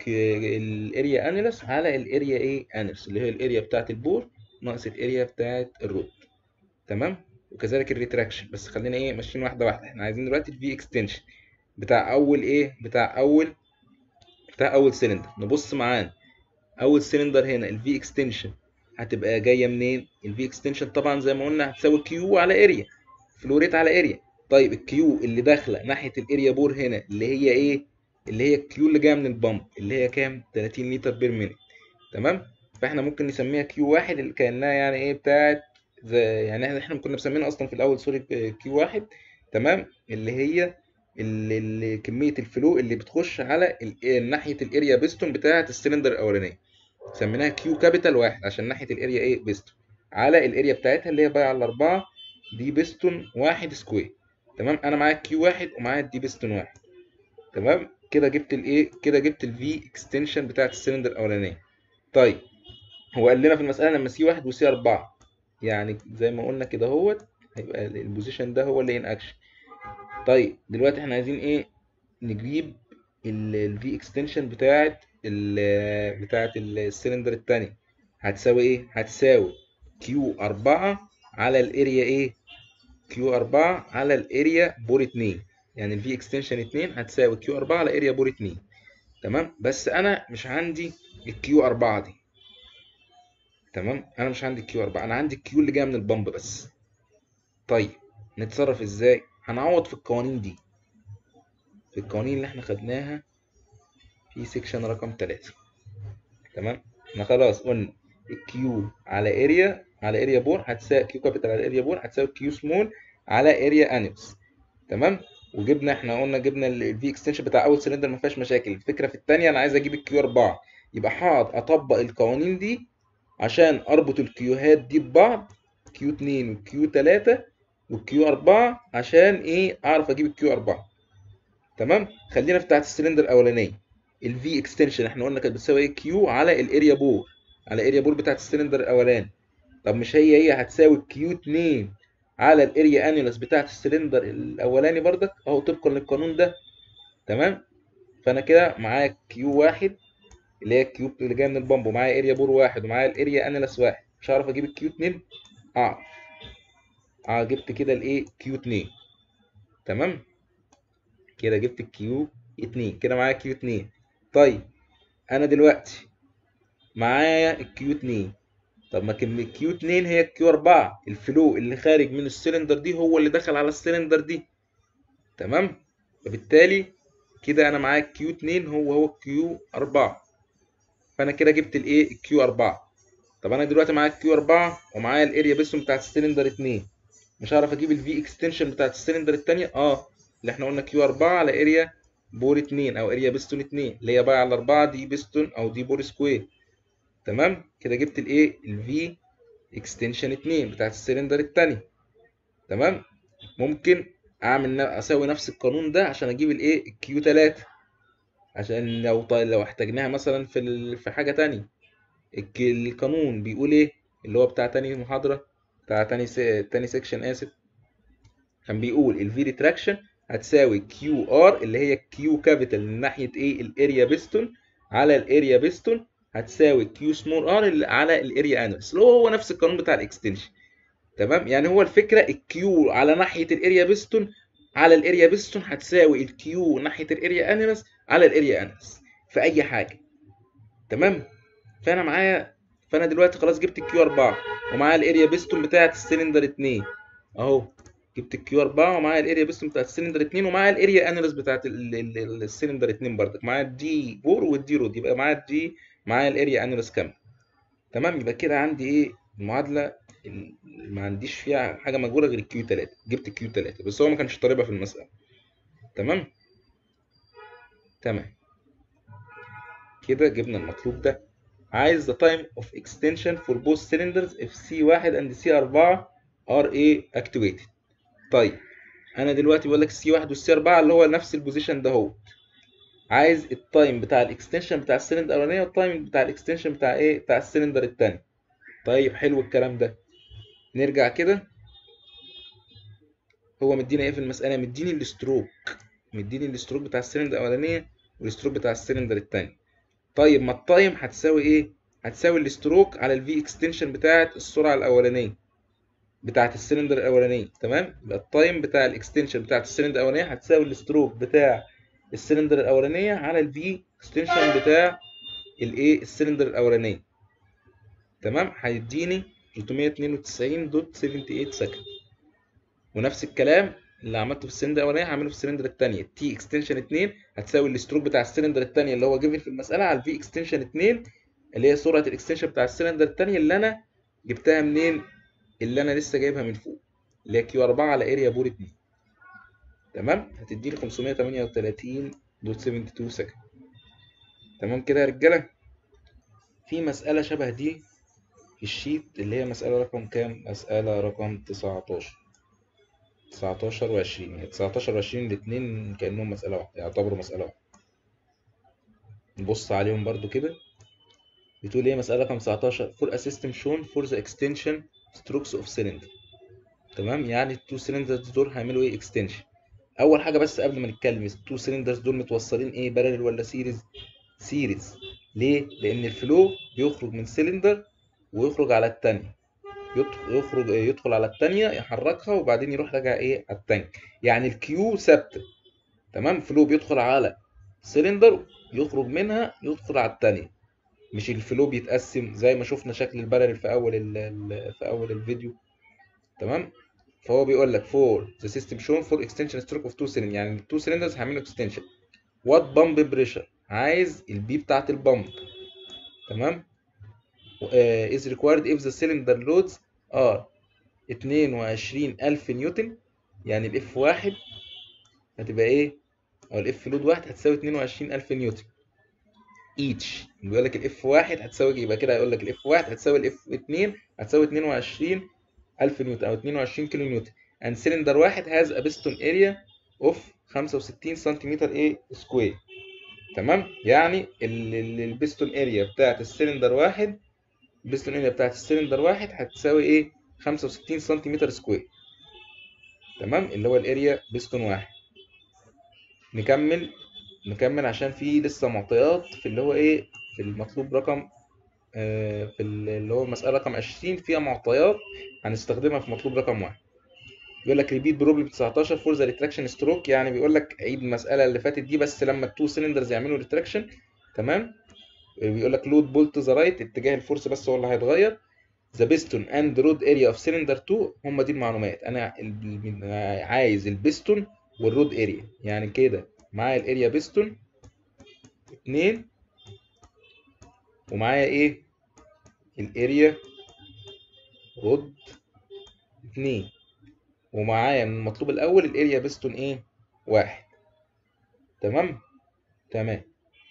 الاريا انلس على الاريا ايه انلس اللي هي الاريا بتاعت البور ناقص الاريا بتاعت الرود تمام وكذلك الريتراكشن بس خلينا ايه ماشيين واحده واحده احنا عايزين دلوقتي الفي اكستنشن بتاع اول ايه بتاع اول بتاع اول سلندر نبص معانا اول سلندر هنا الفي اكستنشن هتبقى جايه منين الفي اكستنشن طبعا زي ما قلنا هتساوي كيو على اريا فلوريت على اريا طيب الكيو اللي داخله ناحيه الاريا بور هنا اللي هي ايه اللي هي الكيو اللي جايه من البامب اللي هي كام 30 لتر بير مينيت تمام فاحنا ممكن نسميها كيو واحد اللي كانها يعني ايه بتاعت زي يعني احنا كنا مسمينها اصلا في الاول سوري كيو واحد تمام اللي هي اللي, اللي كميه الفلو اللي بتخش على ناحيه الاريا بيستون بتاعه السلندر الاولانيه سميناها كيو كابيتال واحد عشان ناحيه الاريا ايه بيستون على الاريا بتاعتها اللي هي بقى على الاربعه دي بيستون واحد سكوير تمام انا معايا كيو واحد ومعايا دي بيستون واحد تمام كده جبت الايه كده جبت الفي اكستنشن بتاعه السلندر الاولانيه طيب هو قال لنا في المساله لما سي واحد وسي اربعه يعني زي ما قلنا كده اهوت هيبقى البوزيشن ده هو اللي ان اكشن طيب دلوقتي احنا عايزين ايه نجيب الفي اكستنشن بتاعه ال بتاعه السلندر الثانيه هتساوي ايه هتساوي كيو 4 على الاريا ايه كيو 4 على الاريا بور 2 يعني الفي اكستنشن 2 هتساوي كيو 4 على اريا بور 2 تمام بس انا مش عندي الكيو 4 دي تمام انا مش عندي الكيو 4 انا عندي الكيو اللي جايه من البامب بس طيب نتصرف ازاي هنعوض في القوانين دي في القوانين اللي احنا خدناها في سيكشن رقم 3 تمام احنا خلاص قلنا الكيو على اريا على اريا بور هتساوي كيو كابيتال على اريا بور هتساوي كيو سمول على اريا انيوس تمام وجبنا احنا قلنا جبنا الفي اكستنشن بتاع اول سلندر ما فيهاش مشاكل الفكره في الثانيه انا عايز اجيب الكيو 4 يبقى هقعد اطبق القوانين دي عشان اربط الكيوهات دي ببعض كيو 2 وكيو 3 والكيو 4 عشان ايه اعرف اجيب الكيو 4 تمام خلينا في بتاعت السلندر الاولانيه الفي اكستنشن احنا قلنا كانت بتساوي ايه كيو على الاريا بور على الاريا بور بتاعت السلندر الاولاني طب مش هي هي هتساوي كيو 2 على الاريا انيولس بتاعت السلندر الاولاني بردك اهو طبقا للقانون ده تمام فانا كده معايا كيو واحد اللي هي الكيو اللي جايه من البامب ومعايا اريا بور واحد ومعايا الاريا انيولس واحد مش هعرف اجيب الكيو 2 اه اه جبت كده الايه كيو 2 تمام كده جبت الكيو 2 كده معايا كيو 2 طيب انا دلوقتي معايا الكيو 2 طب ما كان الكيو 2 هي الكيو 4 الفلو اللي خارج من السلندر دي هو اللي دخل على السلندر دي تمام فبالتالي كده انا معايا الكيو 2 هو هو الكيو 4 فانا كده جبت الايه الكيو 4 طب انا دلوقتي معايا الكيو 4 ومعايا الاريا بيستون بتاعت السلندر 2 مش هعرف اجيب الفي اكستنشن بتاعت السلندر الثانيه اه اللي احنا قلنا كيو 4 على اريا بور 2 او اريا بيستون 2 اللي هي بقى على 4 دي بيستون او دي بور سكوير تمام كده جبت الايه الفي اكستنشن 2 بتاعت السلندر الثانيه تمام ممكن اعمل اسوي نفس القانون ده عشان اجيب الايه الكيو 3 عشان لو طيب لو احتاجناها مثلا في ال... في حاجه تانية القانون بيقول ايه اللي هو بتاع تاني محاضره بتاع تاني س... تاني سيكشن اسف كان بيقول الفي ريتراكشن هتساوي كيو ار اللي هي كيو كابيتال من ناحيه ايه الاريا بيستون على الاريا بيستون هتساوي كيو سمول ار على الاريا انوس اللي هو هو نفس القانون بتاع الاكستنشن تمام يعني هو الفكره الكيو على ناحيه الاريا بيستون على الاريا بيستون هتساوي الكيو ناحيه الاريا انوس على الاريا انوس في اي حاجه تمام فانا معايا فانا دلوقتي خلاص جبت الكيو 4 ومعايا الاريا بيستون بتاعه السلندر 2 اهو جبت الكيو 4 ومعايا الاريا بيستون بتاعه السلندر 2 ومعايا الاريا اناليز بتاعه السلندر 2 برضك معايا الدي بور والدي رود يبقى معايا الدي معايا الاريا اناليز كامل تمام يبقى كده عندي ايه المعادله اللي ما عنديش فيها حاجه مجهوله غير الكيو 3 جبت الكيو 3 بس هو ما كانش طالبها في المساله تمام تمام كده جبنا المطلوب ده عايز the time of extension for both cylinders if C1 and C4 are A activated طيب انا دلوقتي بقول لك C1 وال C4 اللي هو نفس البوزيشن ده هو عايز التايم بتاع الاكستنشن بتاع السلندر الاولانيه والتايم بتاع الاكستنشن بتاع ايه بتاع السلندر الثاني طيب حلو الكلام ده نرجع كده هو مدينا ايه في المساله مديني الستروك مديني الستروك بتاع السلندر الاولانيه والستروك بتاع السلندر الثاني طيب ما التايم هتساوي ايه هتساوي الستروك على الفي اكستنشن بتاعه السرعه الاولانيه بتاعه السلندر الاولانيه تمام يبقى التايم بتاع الاكستنشن بتاعه السلندر الاولانيه هتساوي الستروك بتاع السلندر الاولانيه على الفي اكستنشن بتاع الايه السلندر الاولانيه تمام هيديني 392.78 سكند ونفس الكلام اللي عملته في السلندر الاولانيه هعمله في السلندر الثانيه تي اكستنشن 2 هتساوي الستروك بتاع السلندر الثانيه اللي هو جيفن في المساله على الفي اكستنشن 2 اللي هي سرعه الاكستنشن بتاع السلندر الثانيه اللي انا جبتها منين اللي انا لسه جايبها من فوق اللي هي كيو 4 على اريا بور 2 تمام هتديني 538.72 سكند تمام كده يا رجاله في مساله شبه دي في الشيت اللي هي مساله رقم كام مساله رقم 19 19 و20 يعني 19 و20 الاثنين كانهم مساله واحده يعتبروا مساله واحده نبص عليهم برضو كده بتقول ايه مساله رقم 19 for a system shown for the extension strokes of cylinder تمام يعني التو سيلندرز دول هيعملوا ايه اكستنشن اول حاجه بس قبل ما نتكلم التو سيلندرز دول متوصلين ايه بارل ولا سيريز سيريز ليه لان الفلو بيخرج من سيلندر ويخرج على الثانيه يخرج يدخل على الثانيه يحركها وبعدين يروح راجع ايه على التانك يعني الكيو ثابته تمام فلو بيدخل على سيلندر يخرج منها يدخل على الثانيه مش الفلو بيتقسم زي ما شفنا شكل البارل في اول ال في اول الفيديو تمام فهو بيقول لك for the system shown for extension stroke of two cylinders يعني التو cylinders هيعملوا extension what pump pressure عايز البي بتاعت البامب تمام uh, is required if the cylinder loads are 22000 نيوتن يعني الاف واحد هتبقى ايه او الاف لود واحد هتساوي 22000 نيوتن each بيقول لك الاف واحد هتساوي يبقى كده هيقول لك الاف واحد هتساوي الاف 2 هتساوي 22000 نيوتن او 22 كيلو نيوتن and cylinder واحد has a piston area of 65 سنتيمتر ايه سكوير تمام يعني البيستون اريا بتاعت السلندر واحد البستون اريا بتاعت السلندر واحد هتساوي ايه 65 سنتيمتر سكوير تمام اللي هو الاريا بستون واحد نكمل نكمل عشان في لسه معطيات في اللي هو ايه في المطلوب رقم آه في اللي هو المسألة رقم 20 فيها معطيات هنستخدمها في مطلوب رقم واحد بيقول لك ريبيت بروبلم 19 فور ذا ريتراكشن ستروك يعني بيقول لك عيد المسألة اللي فاتت دي بس لما التو سلندرز يعملوا ريتراكشن تمام بيقول لك لود بول تو ذا رايت اتجاه الفورس بس هو اللي هيتغير ذا بيستون اند رود اريا اوف سلندر 2 هم دي المعلومات انا عايز البيستون والرود اريا يعني كده معايا الاريا بيستون 2 ومعايا ايه الاريا رود 2 ومعايا من المطلوب الاول الاريا بيستون ايه واحد تمام تمام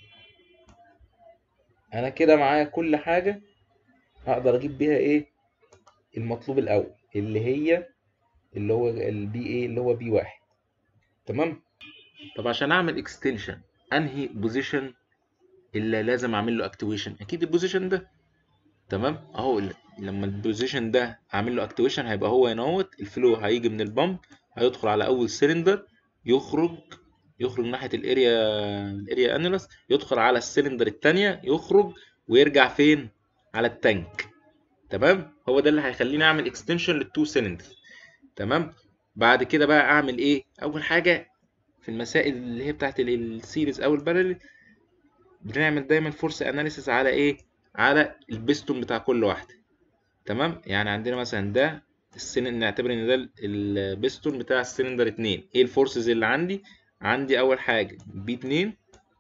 انا كده معايا كل حاجة هقدر اجيب بيها ايه المطلوب الاول اللي هي اللي هو البي ايه اللي هو بي واحد تمام طب عشان اعمل اكستنشن انهي بوزيشن اللي لازم اعمل له اكتيفيشن اكيد البوزيشن ده تمام اهو لما البوزيشن ده اعمل له اكتيفيشن هيبقى هو هنا اهوت الفلو هيجي من البامب هيدخل على اول سلندر يخرج يخرج ناحيه الاريا الاريا انيلس يدخل على السلندر الثانيه يخرج ويرجع فين على التانك تمام هو ده اللي هيخليني اعمل اكستنشن للتو سلندر تمام بعد كده بقى اعمل ايه اول حاجه في المسائل اللي هي بتاعت السيريز او البارل بنعمل دايما فورس اناليسيس على ايه على البستون بتاع كل واحده تمام يعني عندنا مثلا ده السن نعتبر ان ده البستون بتاع السلندر 2 ايه الفورسز اللي عندي عندي اول حاجه بي 2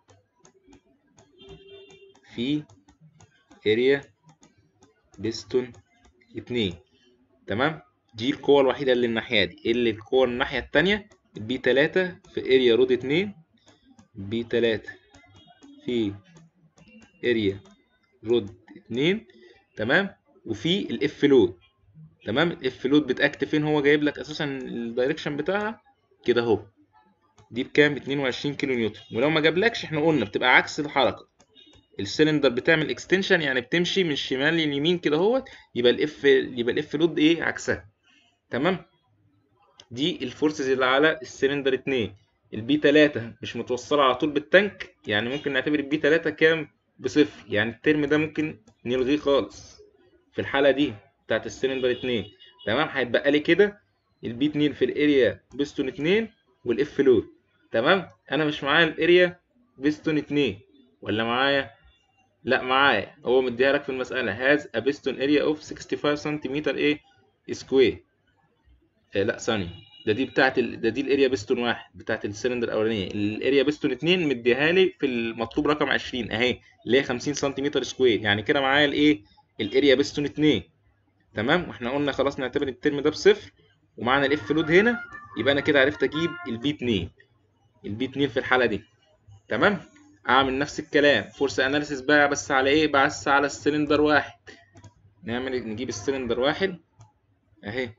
في اريا بستون 2 تمام دي القوة الوحيدة اللي الناحية دي اللي القوة الناحية التانية بي 3 في اريا رود 2 بي 3 في اريا رود 2 تمام وفي الاف لود تمام الاف لود بتاكت فين هو جايب لك اساسا الدايركشن بتاعها كده اهو دي بكام ب 22 كيلو نيوتن ولو ما جابلكش احنا قلنا بتبقى عكس الحركه السلندر بتعمل اكستنشن يعني بتمشي من الشمال لليمين كده اهوت يبقى الاف يبقى الاف لود ايه عكسها تمام دي الفورسز اللي على السلندر 2 البي 3 مش متوصله على طول بالتانك يعني ممكن نعتبر البي 3 كام بصفر يعني الترم ده ممكن نلغيه خالص في الحاله دي بتاعت السلندر 2 تمام هيتبقى لي كده البي 2 في الاريا بيستون 2 والاف لود تمام انا مش معايا الاريا بيستون 2 ولا معايا لا معايا هو مديها لك في المساله هاز ا بيستون اريا اوف 65 سنتيمتر ايه سكوير آه لا ثانيه ده دي بتاعت ال... ده دي الاريا بيستون واحد بتاعت السلندر الاولانيه الاريا بيستون 2 مديها لي في المطلوب رقم 20 اهي اللي هي 50 سنتيمتر سكوير يعني كده معايا الايه الاريا بيستون 2 تمام واحنا قلنا خلاص نعتبر الترم ده بصفر ومعانا الاف لود هنا يبقى انا كده عرفت اجيب البي 2 البي 2 في الحاله دي تمام اعمل نفس الكلام فورس اناليسيس بقى بس على ايه بس على السلندر واحد نعمل نجيب السلندر واحد اهي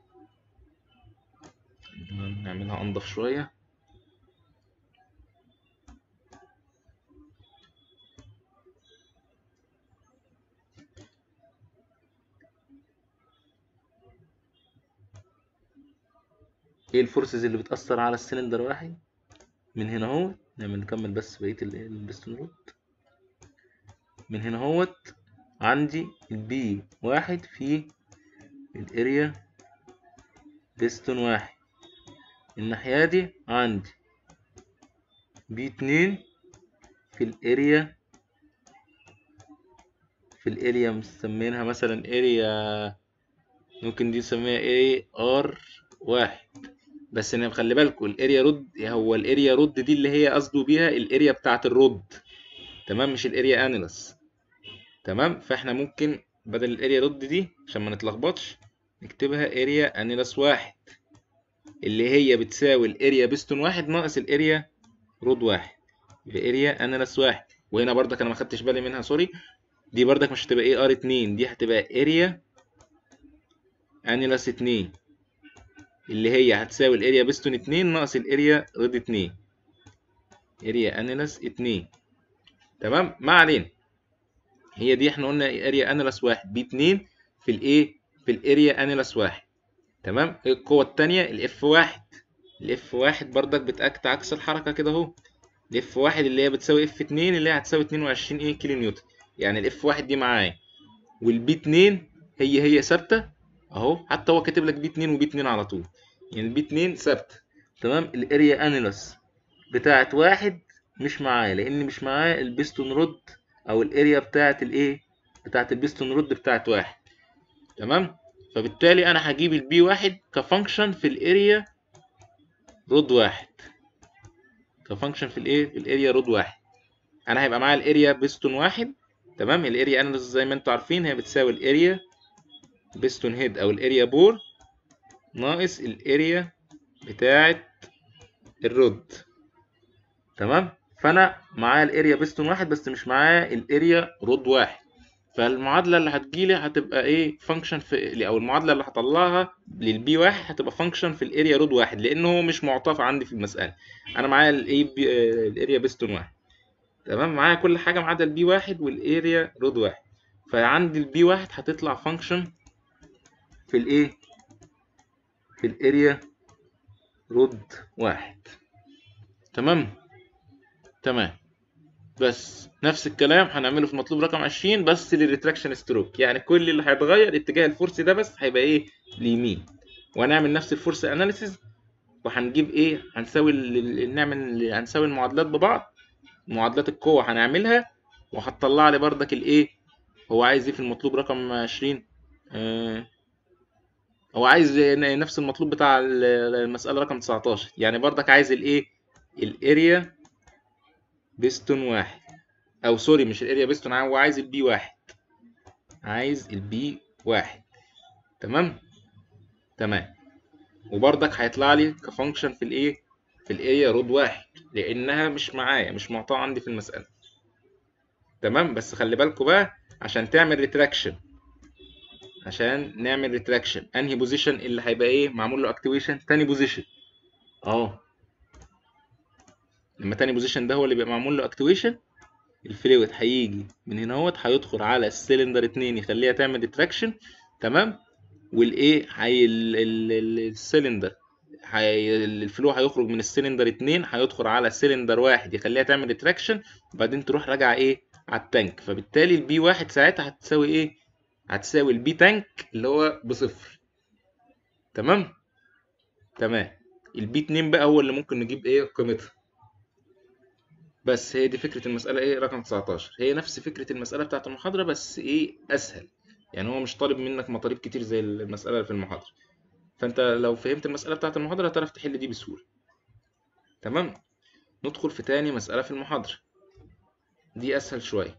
نعملها انضف شويه ايه الفورسز اللي بتأثر على السلندر واحد من هنا اهو نعمل نكمل بس بقية البستون رود من هنا اهوت عندي البي واحد في الاريا بستون واحد الناحية دي عندي بي اتنين في الاريا في الاريا مسمينها مثلا اريا ممكن دي نسميها ايه ار واحد بس انا خلي بالكم الاريا رود هو الاريا رود دي اللي هي قصده بيها الاريا بتاعه الرود تمام مش الاريا انيلس تمام فاحنا ممكن بدل الاريا رود دي عشان ما نتلخبطش نكتبها اريا انيلس واحد اللي هي بتساوي الاريا بيستون واحد ناقص الاريا رود واحد يبقى اريا انيلس واحد وهنا برضك انا ما خدتش بالي منها سوري دي برضك مش هتبقى ايه ار اتنين دي هتبقى اريا انيلس اتنين اللي هي هتساوي الاريا بيستون اتنين ناقص الاريا رود اتنين اريا انيلس اتنين تمام ما علينا هي دي احنا قلنا اريا انيلس واحد بي 2 في الايه في الاريا انيلس واحد تمام القوة التانية الاف واحد الاف واحد بردك بتأكت عكس الحركة كده اهو الاف واحد اللي هي بتساوي اف اتنين اللي هي هتساوي اتنين وعشرين ايه كيلو نيوتن يعني الاف واحد دي معايا والبي اتنين هي هي ثابتة اهو حتى هو كاتب لك بي اتنين وبي اتنين على طول يعني البي اتنين ثابتة تمام الاريا انيلس بتاعت واحد مش معايا لان مش معايا البيستون رود او الاريا بتاعت الايه بتاعت البيستون رود بتاعت واحد تمام فبالتالي انا هجيب البي واحد كفانكشن في الاريا رود واحد كفانكشن في الايه في الاريا رود واحد انا هيبقى معايا الاريا بيستون واحد تمام الاريا اناليسيس زي ما انتوا عارفين هي بتساوي الاريا بيستون هيد او الاريا بور ناقص الاريا بتاعت الرود تمام فانا معايا الاريا بيستون واحد بس مش معايا الاريا رود واحد فالمعادله اللي هتجيلي هتبقى ايه فانكشن في او المعادله اللي هطلعها للبي واحد هتبقى فانكشن في الاريا رود واحد لان هو مش معطف عندي في المساله انا معايا الاي الاريا بيستون واحد تمام معايا كل حاجه ما عدا البي واحد والاريا رود واحد فعندي البي واحد هتطلع فانكشن في الايه في الاريا رود واحد تمام تمام بس نفس الكلام هنعمله في مطلوب رقم 20 بس للريتراكشن ستروك يعني كل اللي هيتغير اتجاه الفورس ده بس هيبقى ايه اليمين وهنعمل نفس الفورس اناليسيز وهنجيب ايه هنساوي ال- نعمل هنساوي المعادلات ببعض معادلات القوة هنعملها وهتطلع لي بردك الايه هو عايز ايه في المطلوب رقم 20 آه هو عايز نفس المطلوب بتاع ال- المسألة رقم 19 يعني بردك عايز الايه الاريا بيستون واحد او سوري مش الاريا بيستون هو عايز البي واحد عايز البي واحد تمام تمام وبرضك هيطلع لي كفانكشن في الايه في الاريا رود واحد لانها مش معايا مش معطاه عندي في المساله تمام بس خلي بالكوا بقى عشان تعمل ريتراكشن عشان نعمل ريتراكشن انهي بوزيشن اللي هيبقى ايه معمول له اكتيفيشن تاني بوزيشن اهو لما تاني بوزيشن ده هو اللي بيبقى معمول له اكتيفيشن الفلويد هيجي من هنا اهوت هيدخل على السلندر اتنين يخليها تعمل ريتراكشن تمام والايه هي ال- ال- ال- السلندر هي الفلو هيخرج من السلندر اتنين هيدخل على سلندر واحد يخليها تعمل ريتراكشن وبعدين تروح راجعه ايه على التانك فبالتالي البي واحد ساعتها هتساوي ايه هتساوي البي تانك اللي هو بصفر تمام تمام البي اتنين بقى هو اللي ممكن نجيب ايه قيمتها بس هي دي فكرة المسألة ايه رقم 19 هي نفس فكرة المسألة بتاعت المحاضرة بس ايه اسهل يعني هو مش طالب منك مطالب كتير زي المسألة اللي في المحاضرة فانت لو فهمت المسألة بتاعت المحاضرة هتعرف تحل دي بسهولة تمام ندخل في تاني مسألة في المحاضرة دي اسهل شوية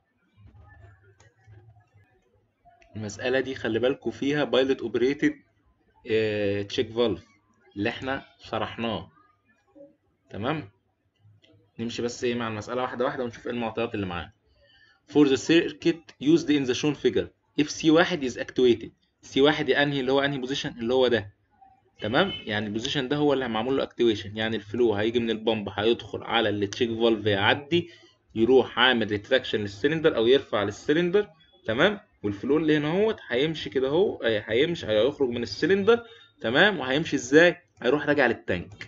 المسألة دي خلي بالكوا فيها بايلوت اوبريتد تشيك فالف اللي احنا شرحناه تمام نمشي بس ايه مع المسألة واحدة واحدة ونشوف ايه المعطيات اللي معانا for the circuit used in the shown figure if C1 is activated C1 انهي اللي هو انهي بوزيشن اللي هو ده تمام يعني البوزيشن ده هو اللي معمول له اكتيفيشن يعني الفلو هيجي من البامب هيدخل على التشيك فالف يعدي يروح عامل ريتراكشن للسلندر او يرفع للسلندر تمام والفلو اللي هنا اهوت هيمشي كده اهو آه، هيمشي هيخرج من السلندر تمام وهيمشي ازاي هيروح راجع للتانك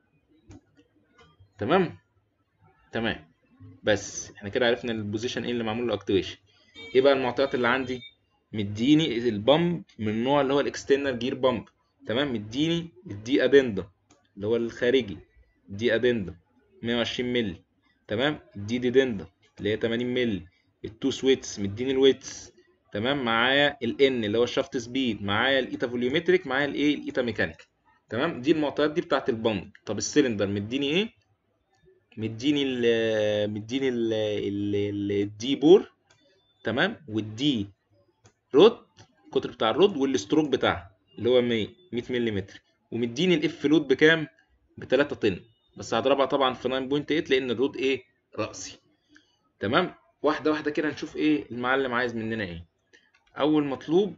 تمام تمام بس احنا كده عرفنا البوزيشن ايه اللي معمول له اكتيفيشن ايه بقى المعطيات اللي عندي مديني البامب من النوع اللي هو الاكسترنال جير بامب تمام مديني الدي ادندم اللي هو الخارجي دي ادندم 120 مللي تمام الدي ديدندم اللي هي 80 مللي التو سويتس مديني الويتس تمام معايا الان اللي هو الشافت سبيد معايا الايتا فوليومتريك معايا الايه الايتا ميكانيك تمام دي المعطيات دي بتاعت البامب طب السلندر مديني ايه مديني ال مديني ال ال الدي بور تمام والدي رود القطر بتاع الرود والستروك بتاعها اللي هو 100 100 ملم ومديني الاف لود بكام ب 3 طن بس هضربها طبعا في 9.8 لان الرود ايه راسي تمام واحده واحده كده نشوف ايه المعلم عايز مننا ايه اول مطلوب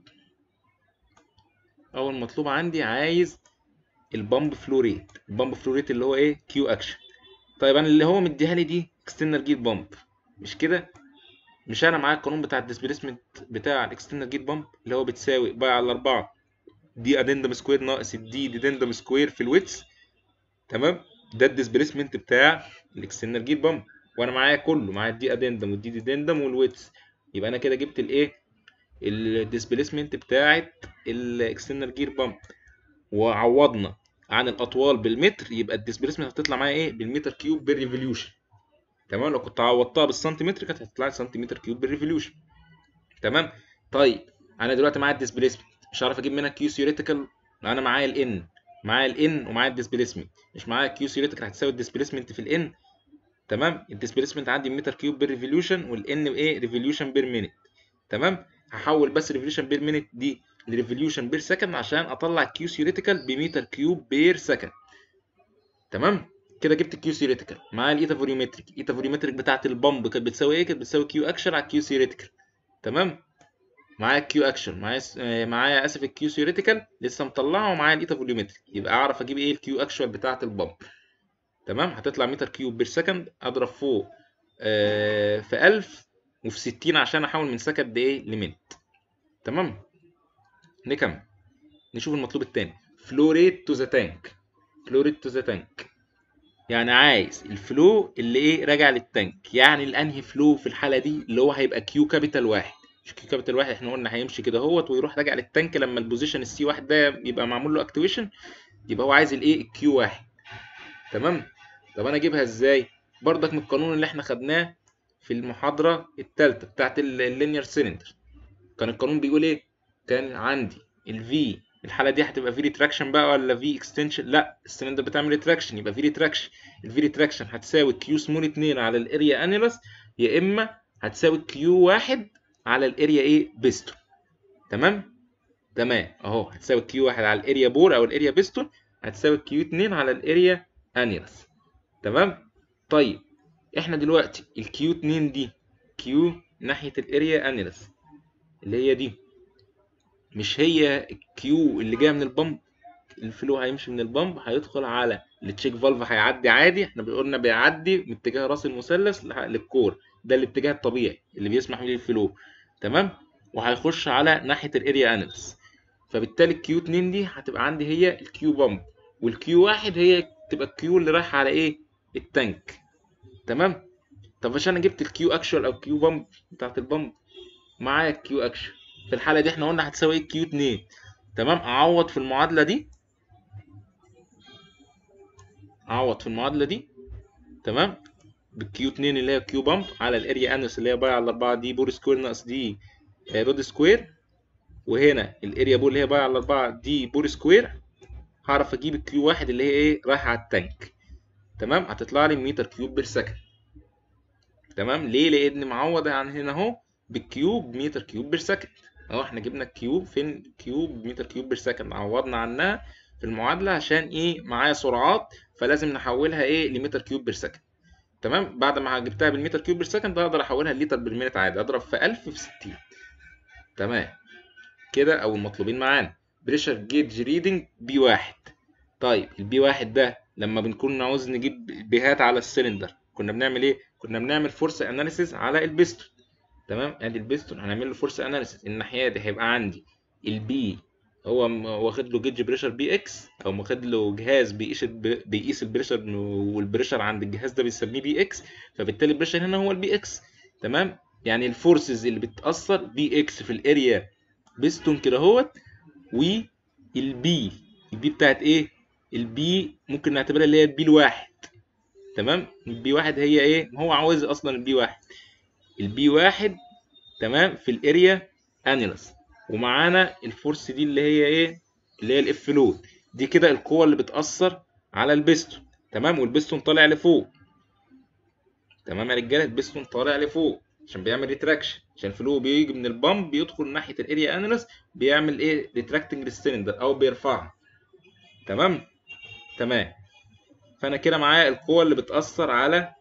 اول مطلوب عندي عايز البامب فلو ريت البامب فلو ريت اللي هو ايه كيو اكشن طيب انا اللي هو مديها لي دي اكسترنال جير بامب مش كده مش انا معايا القانون بتاع الديسبيسمنت بتاع الاكسترنال جيت بامب اللي هو بتساوي باي على 4 دي ادندم سكوير ناقص الدي ديدندم سكوير في الويتس تمام ده الديسبيسمنت بتاع الاكسترنال جيت بامب وانا معايا كله معايا الدي ادندم والدي ديدندم والويتس يبقى انا كده جبت الايه الديسبيسمنت بتاعت الاكسترنال جير بامب وعوضنا عن الاطوال بالمتر يبقى الديسبيسمنت هتطلع معايا ايه بالمتر كيوب بالريفوليوشن تمام لو كنت عوضتها بالسنتيمتر كانت هتطلع لي سنتيمتر كيوب بالريفوليوشن تمام طيب انا دلوقتي معايا الديسبيسمنت مش هعرف اجيب منها كيو ثيوريتيكال انا معايا الان معايا الان ومعايا الديسبيسمنت مش معايا كيو ثيوريتيكال هتساوي الديسبيسمنت في الان تمام الديسبيسمنت عندي متر كيوب بير ريفوليوشن والان بايه ريفوليوشن بير مينيت تمام هحول بس ريفوليوشن بير مينيت دي لريفوليوشن بير سكند عشان اطلع كيو ثيوريتيكال بمتر كيوب بير سكند تمام كده جبت الكيو ثيوريتيكال معايا الايتا فوليومتريك الايتا فوليومتريك بتاعت البامب كانت بتساوي ايه كانت بتساوي كيو اكشن على كيو ثيوريتيكال تمام معايا الكيو اكشن معايا س... آه، معايا اسف الكيو ثيوريتيكال لسه مطلعه ومعايا الايتا فوليومتريك يبقى اعرف اجيب ايه الكيو اكشوال بتاعت البامب تمام هتطلع متر كيوب بير سكند اضرب فوق آه في 1000 وفي 60 عشان احول من سكند ايه لمينت تمام نكمل نشوف المطلوب التاني فلو ريت تو ذا تانك فلو ريت تو ذا تانك يعني عايز الفلو اللي ايه راجع للتانك يعني الانهي فلو في الحاله دي اللي هو هيبقى كيو كابيتال واحد مش كيو كابيتال واحد احنا قلنا هيمشي كده اهوت ويروح راجع للتانك لما البوزيشن السي واحد ده يبقى معمول له اكتيفيشن يبقى هو عايز الايه الكيو واحد تمام طب انا اجيبها ازاي برضك من القانون اللي احنا خدناه في المحاضره الثالثه بتاعت اللينير سيلندر كان القانون بيقول ايه كان عندي الفي الحاله دي هتبقى في ريتراكشن بقى ولا في اكستنشن لا السلندر بتعمل ريتراكشن يبقى في ريتراكشن الفي ريتراكشن هتساوي كيو سمول 2 على الاريا انيلس يا اما هتساوي كيو 1 على الاريا ايه بيستون تمام تمام اهو هتساوي كيو 1 على الاريا بور او الاريا بيستون هتساوي كيو 2 على الاريا انيلس تمام طيب احنا دلوقتي الكيو 2 دي كيو ناحيه الاريا انيلس اللي هي دي مش هي الكيو اللي جايه من البامب الفلو هيمشي من البامب هيدخل على التشيك فالف هيعدي عادي احنا قلنا بيعدي من اتجاه راس المثلث لح- للكور ده الاتجاه الطبيعي اللي بيسمح بيه الفلو تمام وهيخش على ناحيه الاريا انيلس فبالتالي الكيو 2 دي هتبقى عندي هي الكيو بامب والكيو 1 هي تبقى الكيو اللي رايحه على ايه التانك تمام طب عشان انا جبت الكيو اكشوال او الكيو بامب بتاعت البامب معايا الكيو اكشن في الحاله دي احنا قلنا هتساوي ايه كيو 2 تمام اعوض في المعادله دي اعوض في المعادله دي تمام بالكيو 2 اللي هي كيو بامب على الاريا انس اللي هي باي على 4 دي بور سكوير ناقص دي آه، رود سكوير وهنا الاريا بور اللي هي باي على 4 دي بور سكوير هعرف اجيب الكيو 1 اللي هي ايه رايحه على التانك تمام هتطلع لي متر كيوب بير سكند تمام ليه لان معوض عن هنا اهو بالكيوب متر كيوب بير سكند اهو احنا جبنا الكيوب فين كيوب متر كيوب بير سكند عوضنا عنها في المعادله عشان ايه معايا سرعات فلازم نحولها ايه لمتر كيوب بير سكند تمام بعد ما جبتها بالمتر كيوب بير سكند اقدر احولها للتر بير مينت عادي اضرب في 1000 في 60 تمام كده او المطلوبين معانا بريشر جيج ريدنج بي واحد طيب البي واحد ده لما بنكون عاوز نجيب بيهات على السلندر كنا بنعمل ايه كنا بنعمل فورس اناليسيس على البيستون تمام ادي البيستون هنعمل له فورس اناليسيس الناحيه دي هيبقى عندي البي هو م- واخد له جيج بريشر بي اكس او واخد له جهاز بيقيس الب- بيقيس البريشر والبريشر عند الجهاز ده بنسميه بي اكس فبالتالي البريشر هنا هو البي اكس تمام يعني الفورسز اللي بتاثر بي اكس في الاريا بيستون كده اهوت والبي البي بتاعت ايه البي ممكن نعتبرها اللي هي البي الواحد تمام البي واحد هي ايه هو عاوز اصلا البي واحد البي واحد تمام في الاريا انيلس ومعانا الفورس دي اللي هي ايه اللي هي الاف لود دي كده القوه اللي بتاثر على البستون تمام والبستون طالع لفوق تمام يا رجاله البستون طالع لفوق عشان بيعمل ريتراكشن عشان الفلو بيجي من البامب بيدخل ناحيه الاريا انيلس بيعمل ايه ريتراكتنج للسلندر او بيرفعها تمام تمام فانا كده معايا القوه اللي بتاثر على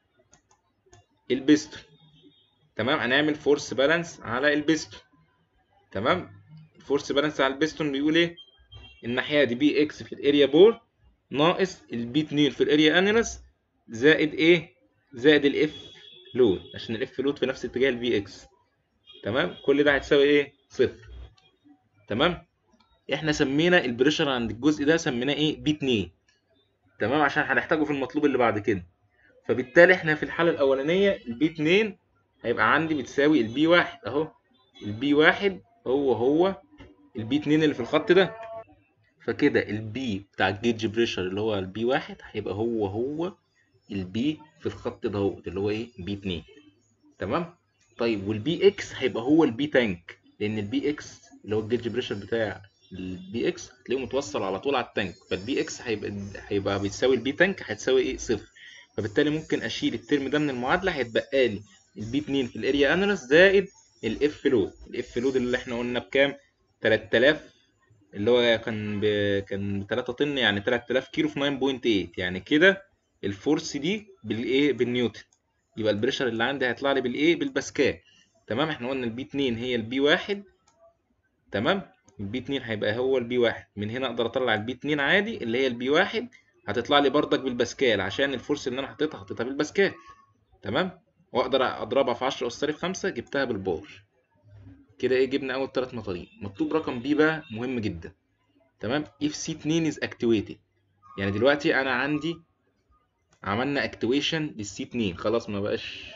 البستون تمام هنعمل فورس بالانس على البستون تمام الفورس بالانس على البستون بيقول ايه الناحيه دي بي اكس في الاريا بور ناقص البي 2 في الاريا انيلس زائد ايه زائد الاف لود عشان الاف لود في نفس اتجاه الفي اكس تمام كل ده هتساوي ايه صفر تمام احنا سمينا البريشر عند الجزء ده سميناه ايه بي 2 تمام عشان هنحتاجه في المطلوب اللي بعد كده فبالتالي احنا في الحاله الاولانيه البي 2 هيبقى عندي بتساوي البي 1 اهو البي 1 هو هو البي 2 اللي في الخط ده فكده البي بتاع الجيج بريشر اللي هو البي 1 هيبقى هو هو البي في الخط ده اللي هو ايه بي 2 تمام طيب والبي اكس هيبقى هو البي تانك لان البي اكس اللي هو الجيج بريشر بتاع البي اكس هتلاقيه متوصل على طول على التانك فالبي اكس هيبقى هيبقى بيساوي البي تانك هتساوي ايه صفر فبالتالي ممكن اشيل الترم ده من المعادله هيتبقى لي البي 2 في الاريا اناليس زائد الاف لود الاف لود اللي احنا قلنا بكام 3000 اللي هو كان ب... كان ب 3 طن يعني 3000 كيلو في 9.8 يعني كده الفورس دي بالايه بالنيوتن يبقى البريشر اللي عندي هيطلع لي بالايه بالباسكال تمام احنا قلنا البي 2 هي البي 1 تمام البي 2 هيبقى هو البي 1 من هنا اقدر اطلع البي 2 عادي اللي هي البي 1 هتطلع لي بردك بالباسكال عشان الفورس اللي انا حطيتها حطيتها بالباسكال تمام واقدر اضربها في 10 اس سالب 5 جبتها بالباور كده ايه جبنا اول ثلاث مطالب مطلوب رقم بي بقى مهم جدا تمام if C2 is activated يعني دلوقتي انا عندي عملنا اكتويشن للسي 2 خلاص ما بقاش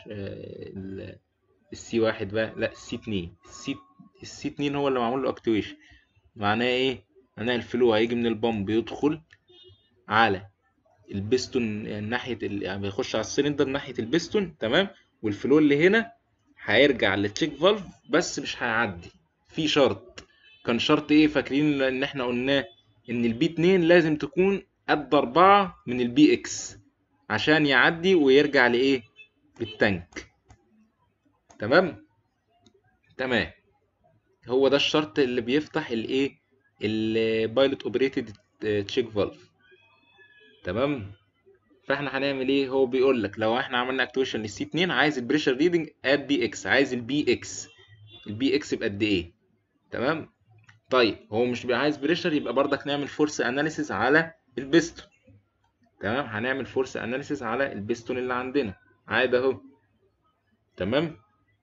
السي 1 بقى لا السي 2 السي السي 2 هو اللي معمول له اكتويشن معناه ايه معناه الفلو هيجي من البامب يدخل على البستون ناحيه ال... يعني بيخش على السلندر ناحيه البستون تمام والفلو اللي هنا هيرجع للتشيك فالف بس مش هيعدي في شرط كان شرط ايه فاكرين ان احنا قلناه ان البي 2 لازم تكون قد 4 من البي اكس عشان يعدي ويرجع لايه للتانك تمام تمام هو ده الشرط اللي بيفتح الايه البايلوت اوبريتد تشيك فالف تمام فاحنا هنعمل ايه هو بيقول لك لو احنا عملنا اكتويشن للسي 2 عايز البريشر ريدنج ات بي اكس عايز البي اكس البي اكس بقد ايه تمام طيب هو مش عايز بريشر يبقى برضك نعمل فورس اناليسيس على البستون تمام هنعمل فورس اناليسيس على البستون اللي عندنا عادي اهو تمام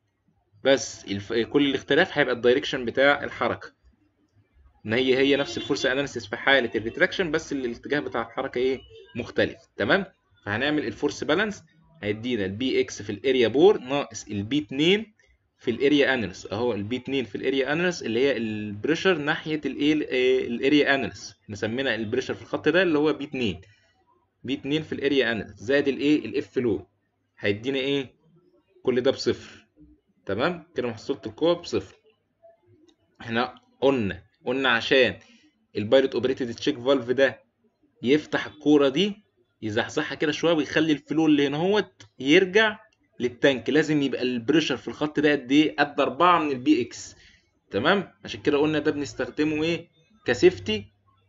بس الف... كل الاختلاف هيبقى الدايركشن بتاع الحركه ان هي هي نفس الفورس اناليسيس في حاله الريتراكشن بس الاتجاه بتاع الحركه ايه مختلف تمام فهنعمل الفورس بالانس هيدينا البي اكس في الاريا بور ناقص البي 2 في الاريا اناليس اهو البي 2 في الاريا اناليس اللي هي البريشر ناحيه الايه الاريا اناليس احنا سمينا البريشر في الخط ده اللي هو بي 2 بي 2 في الاريا اناليس زائد الايه الاف لو هيدينا ايه كل ده بصفر تمام كده محصله القوه بصفر احنا قلنا قلنا عشان البايلوت اوبريتد تشيك فالف ده يفتح الكوره دي يزحزحها كده شويه ويخلي الفلو اللي هنا اهوت يرجع للتانك لازم يبقى البريشر في الخط ده قد ايه قد 4 من البي اكس تمام عشان كده قلنا ده بنستخدمه ايه كسيفتي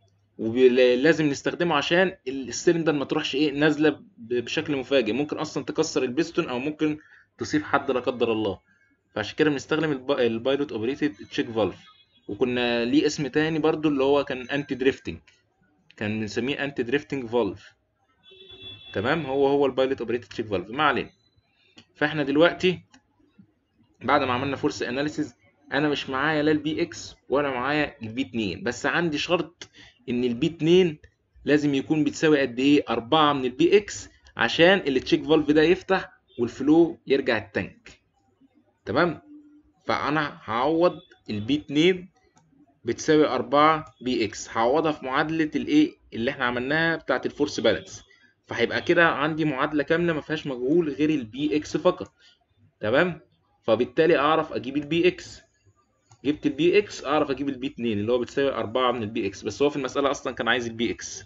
ولازم نستخدمه عشان السلندر ما تروحش ايه نازله بشكل مفاجئ ممكن اصلا تكسر البستون او ممكن تصيب حد لا قدر الله فعشان كده بنستخدم البايلوت اوبريتد تشيك فالف وكنا ليه اسم تاني برضو اللي هو كان انتي دريفتنج كان بنسميه انتي دريفتنج فالف تمام هو هو البايلوت اوبريتد تشيك فالف ما علينا فاحنا دلوقتي بعد ما عملنا فورس اناليسيز انا مش معايا لا البي اكس ولا معايا البي 2 بس عندي شرط ان البي 2 لازم يكون بتساوي قد ايه 4 من البي اكس عشان التشيك فالف ده يفتح والفلو يرجع التانك تمام فانا هعوض البي 2 بتساوي 4 بي اكس هعوضها في معادله الايه اللي احنا عملناها بتاعه الفورس بالانس فهيبقى كده عندي معادله كامله ما فيهاش مجهول غير البي اكس فقط تمام فبالتالي اعرف اجيب البي اكس جبت البي اكس اعرف اجيب البي 2 اللي هو بتساوي 4 من البي اكس بس هو في المساله اصلا كان عايز البي اكس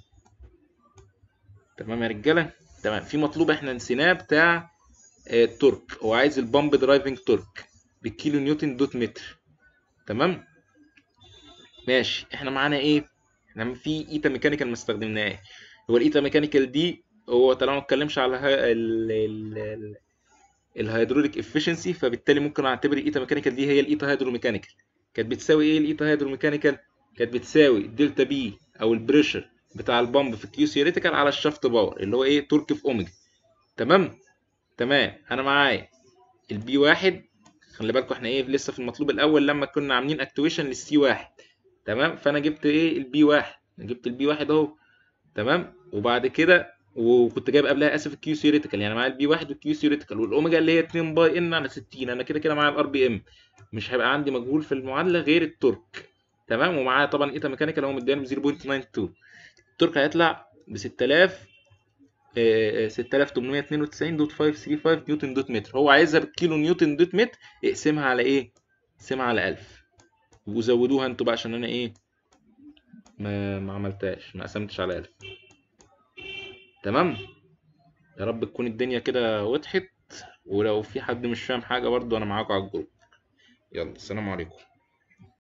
تمام يا رجاله تمام في مطلوب احنا نسيناه بتاع التورك هو عايز البامب درايفنج تورك بالكيلو نيوتن دوت متر تمام ماشي احنا معانا ايه احنا في ايتا ميكانيكال ما استخدمناهاش هو الايتا ميكانيكال دي هو طالما ما اتكلمش على ال ال الهيدروليك افشنسي فبالتالي ممكن اعتبر الايتا ميكانيكال دي هي الايتا هيدروميكانيكال كانت بتساوي ايه الايتا هيدروميكانيكال كانت بتساوي دلتا بي او البريشر بتاع البامب في الكيو ثيوريتيكال على الشافت باور اللي هو ايه تورك في اوميجا تمام تمام انا معايا البي واحد خلي بالكوا احنا ايه لسه في المطلوب الاول لما كنا عاملين اكتويشن للسي واحد تمام فانا جبت ايه البي واحد جبت البي واحد اهو تمام وبعد كده وكنت جايب قبلها اسف الكيو ثيوريتيكال يعني معايا البي واحد والكيو ثيوريتيكال والاوميجا اللي هي 2 باي ان على 60 انا كده كده معايا الار بي ام مش هيبقى عندي مجهول في المعادله غير التورك تمام ومعايا طبعا ايتا ميكانيكال هو مدياني ب 0.92 التورك هيطلع ب 6000 آه، 6892.535 نيوتن دوت متر هو عايزها بالكيلو نيوتن دوت متر اقسمها على ايه اقسمها على 1000 وزودوها انتوا بقى عشان انا ايه ما ما عملتهاش ما قسمتش على 1000 تمام يا رب تكون الدنيا كده وضحت ولو في حد مش فاهم حاجة برضو انا معاكم على الجروب يلا السلام عليكم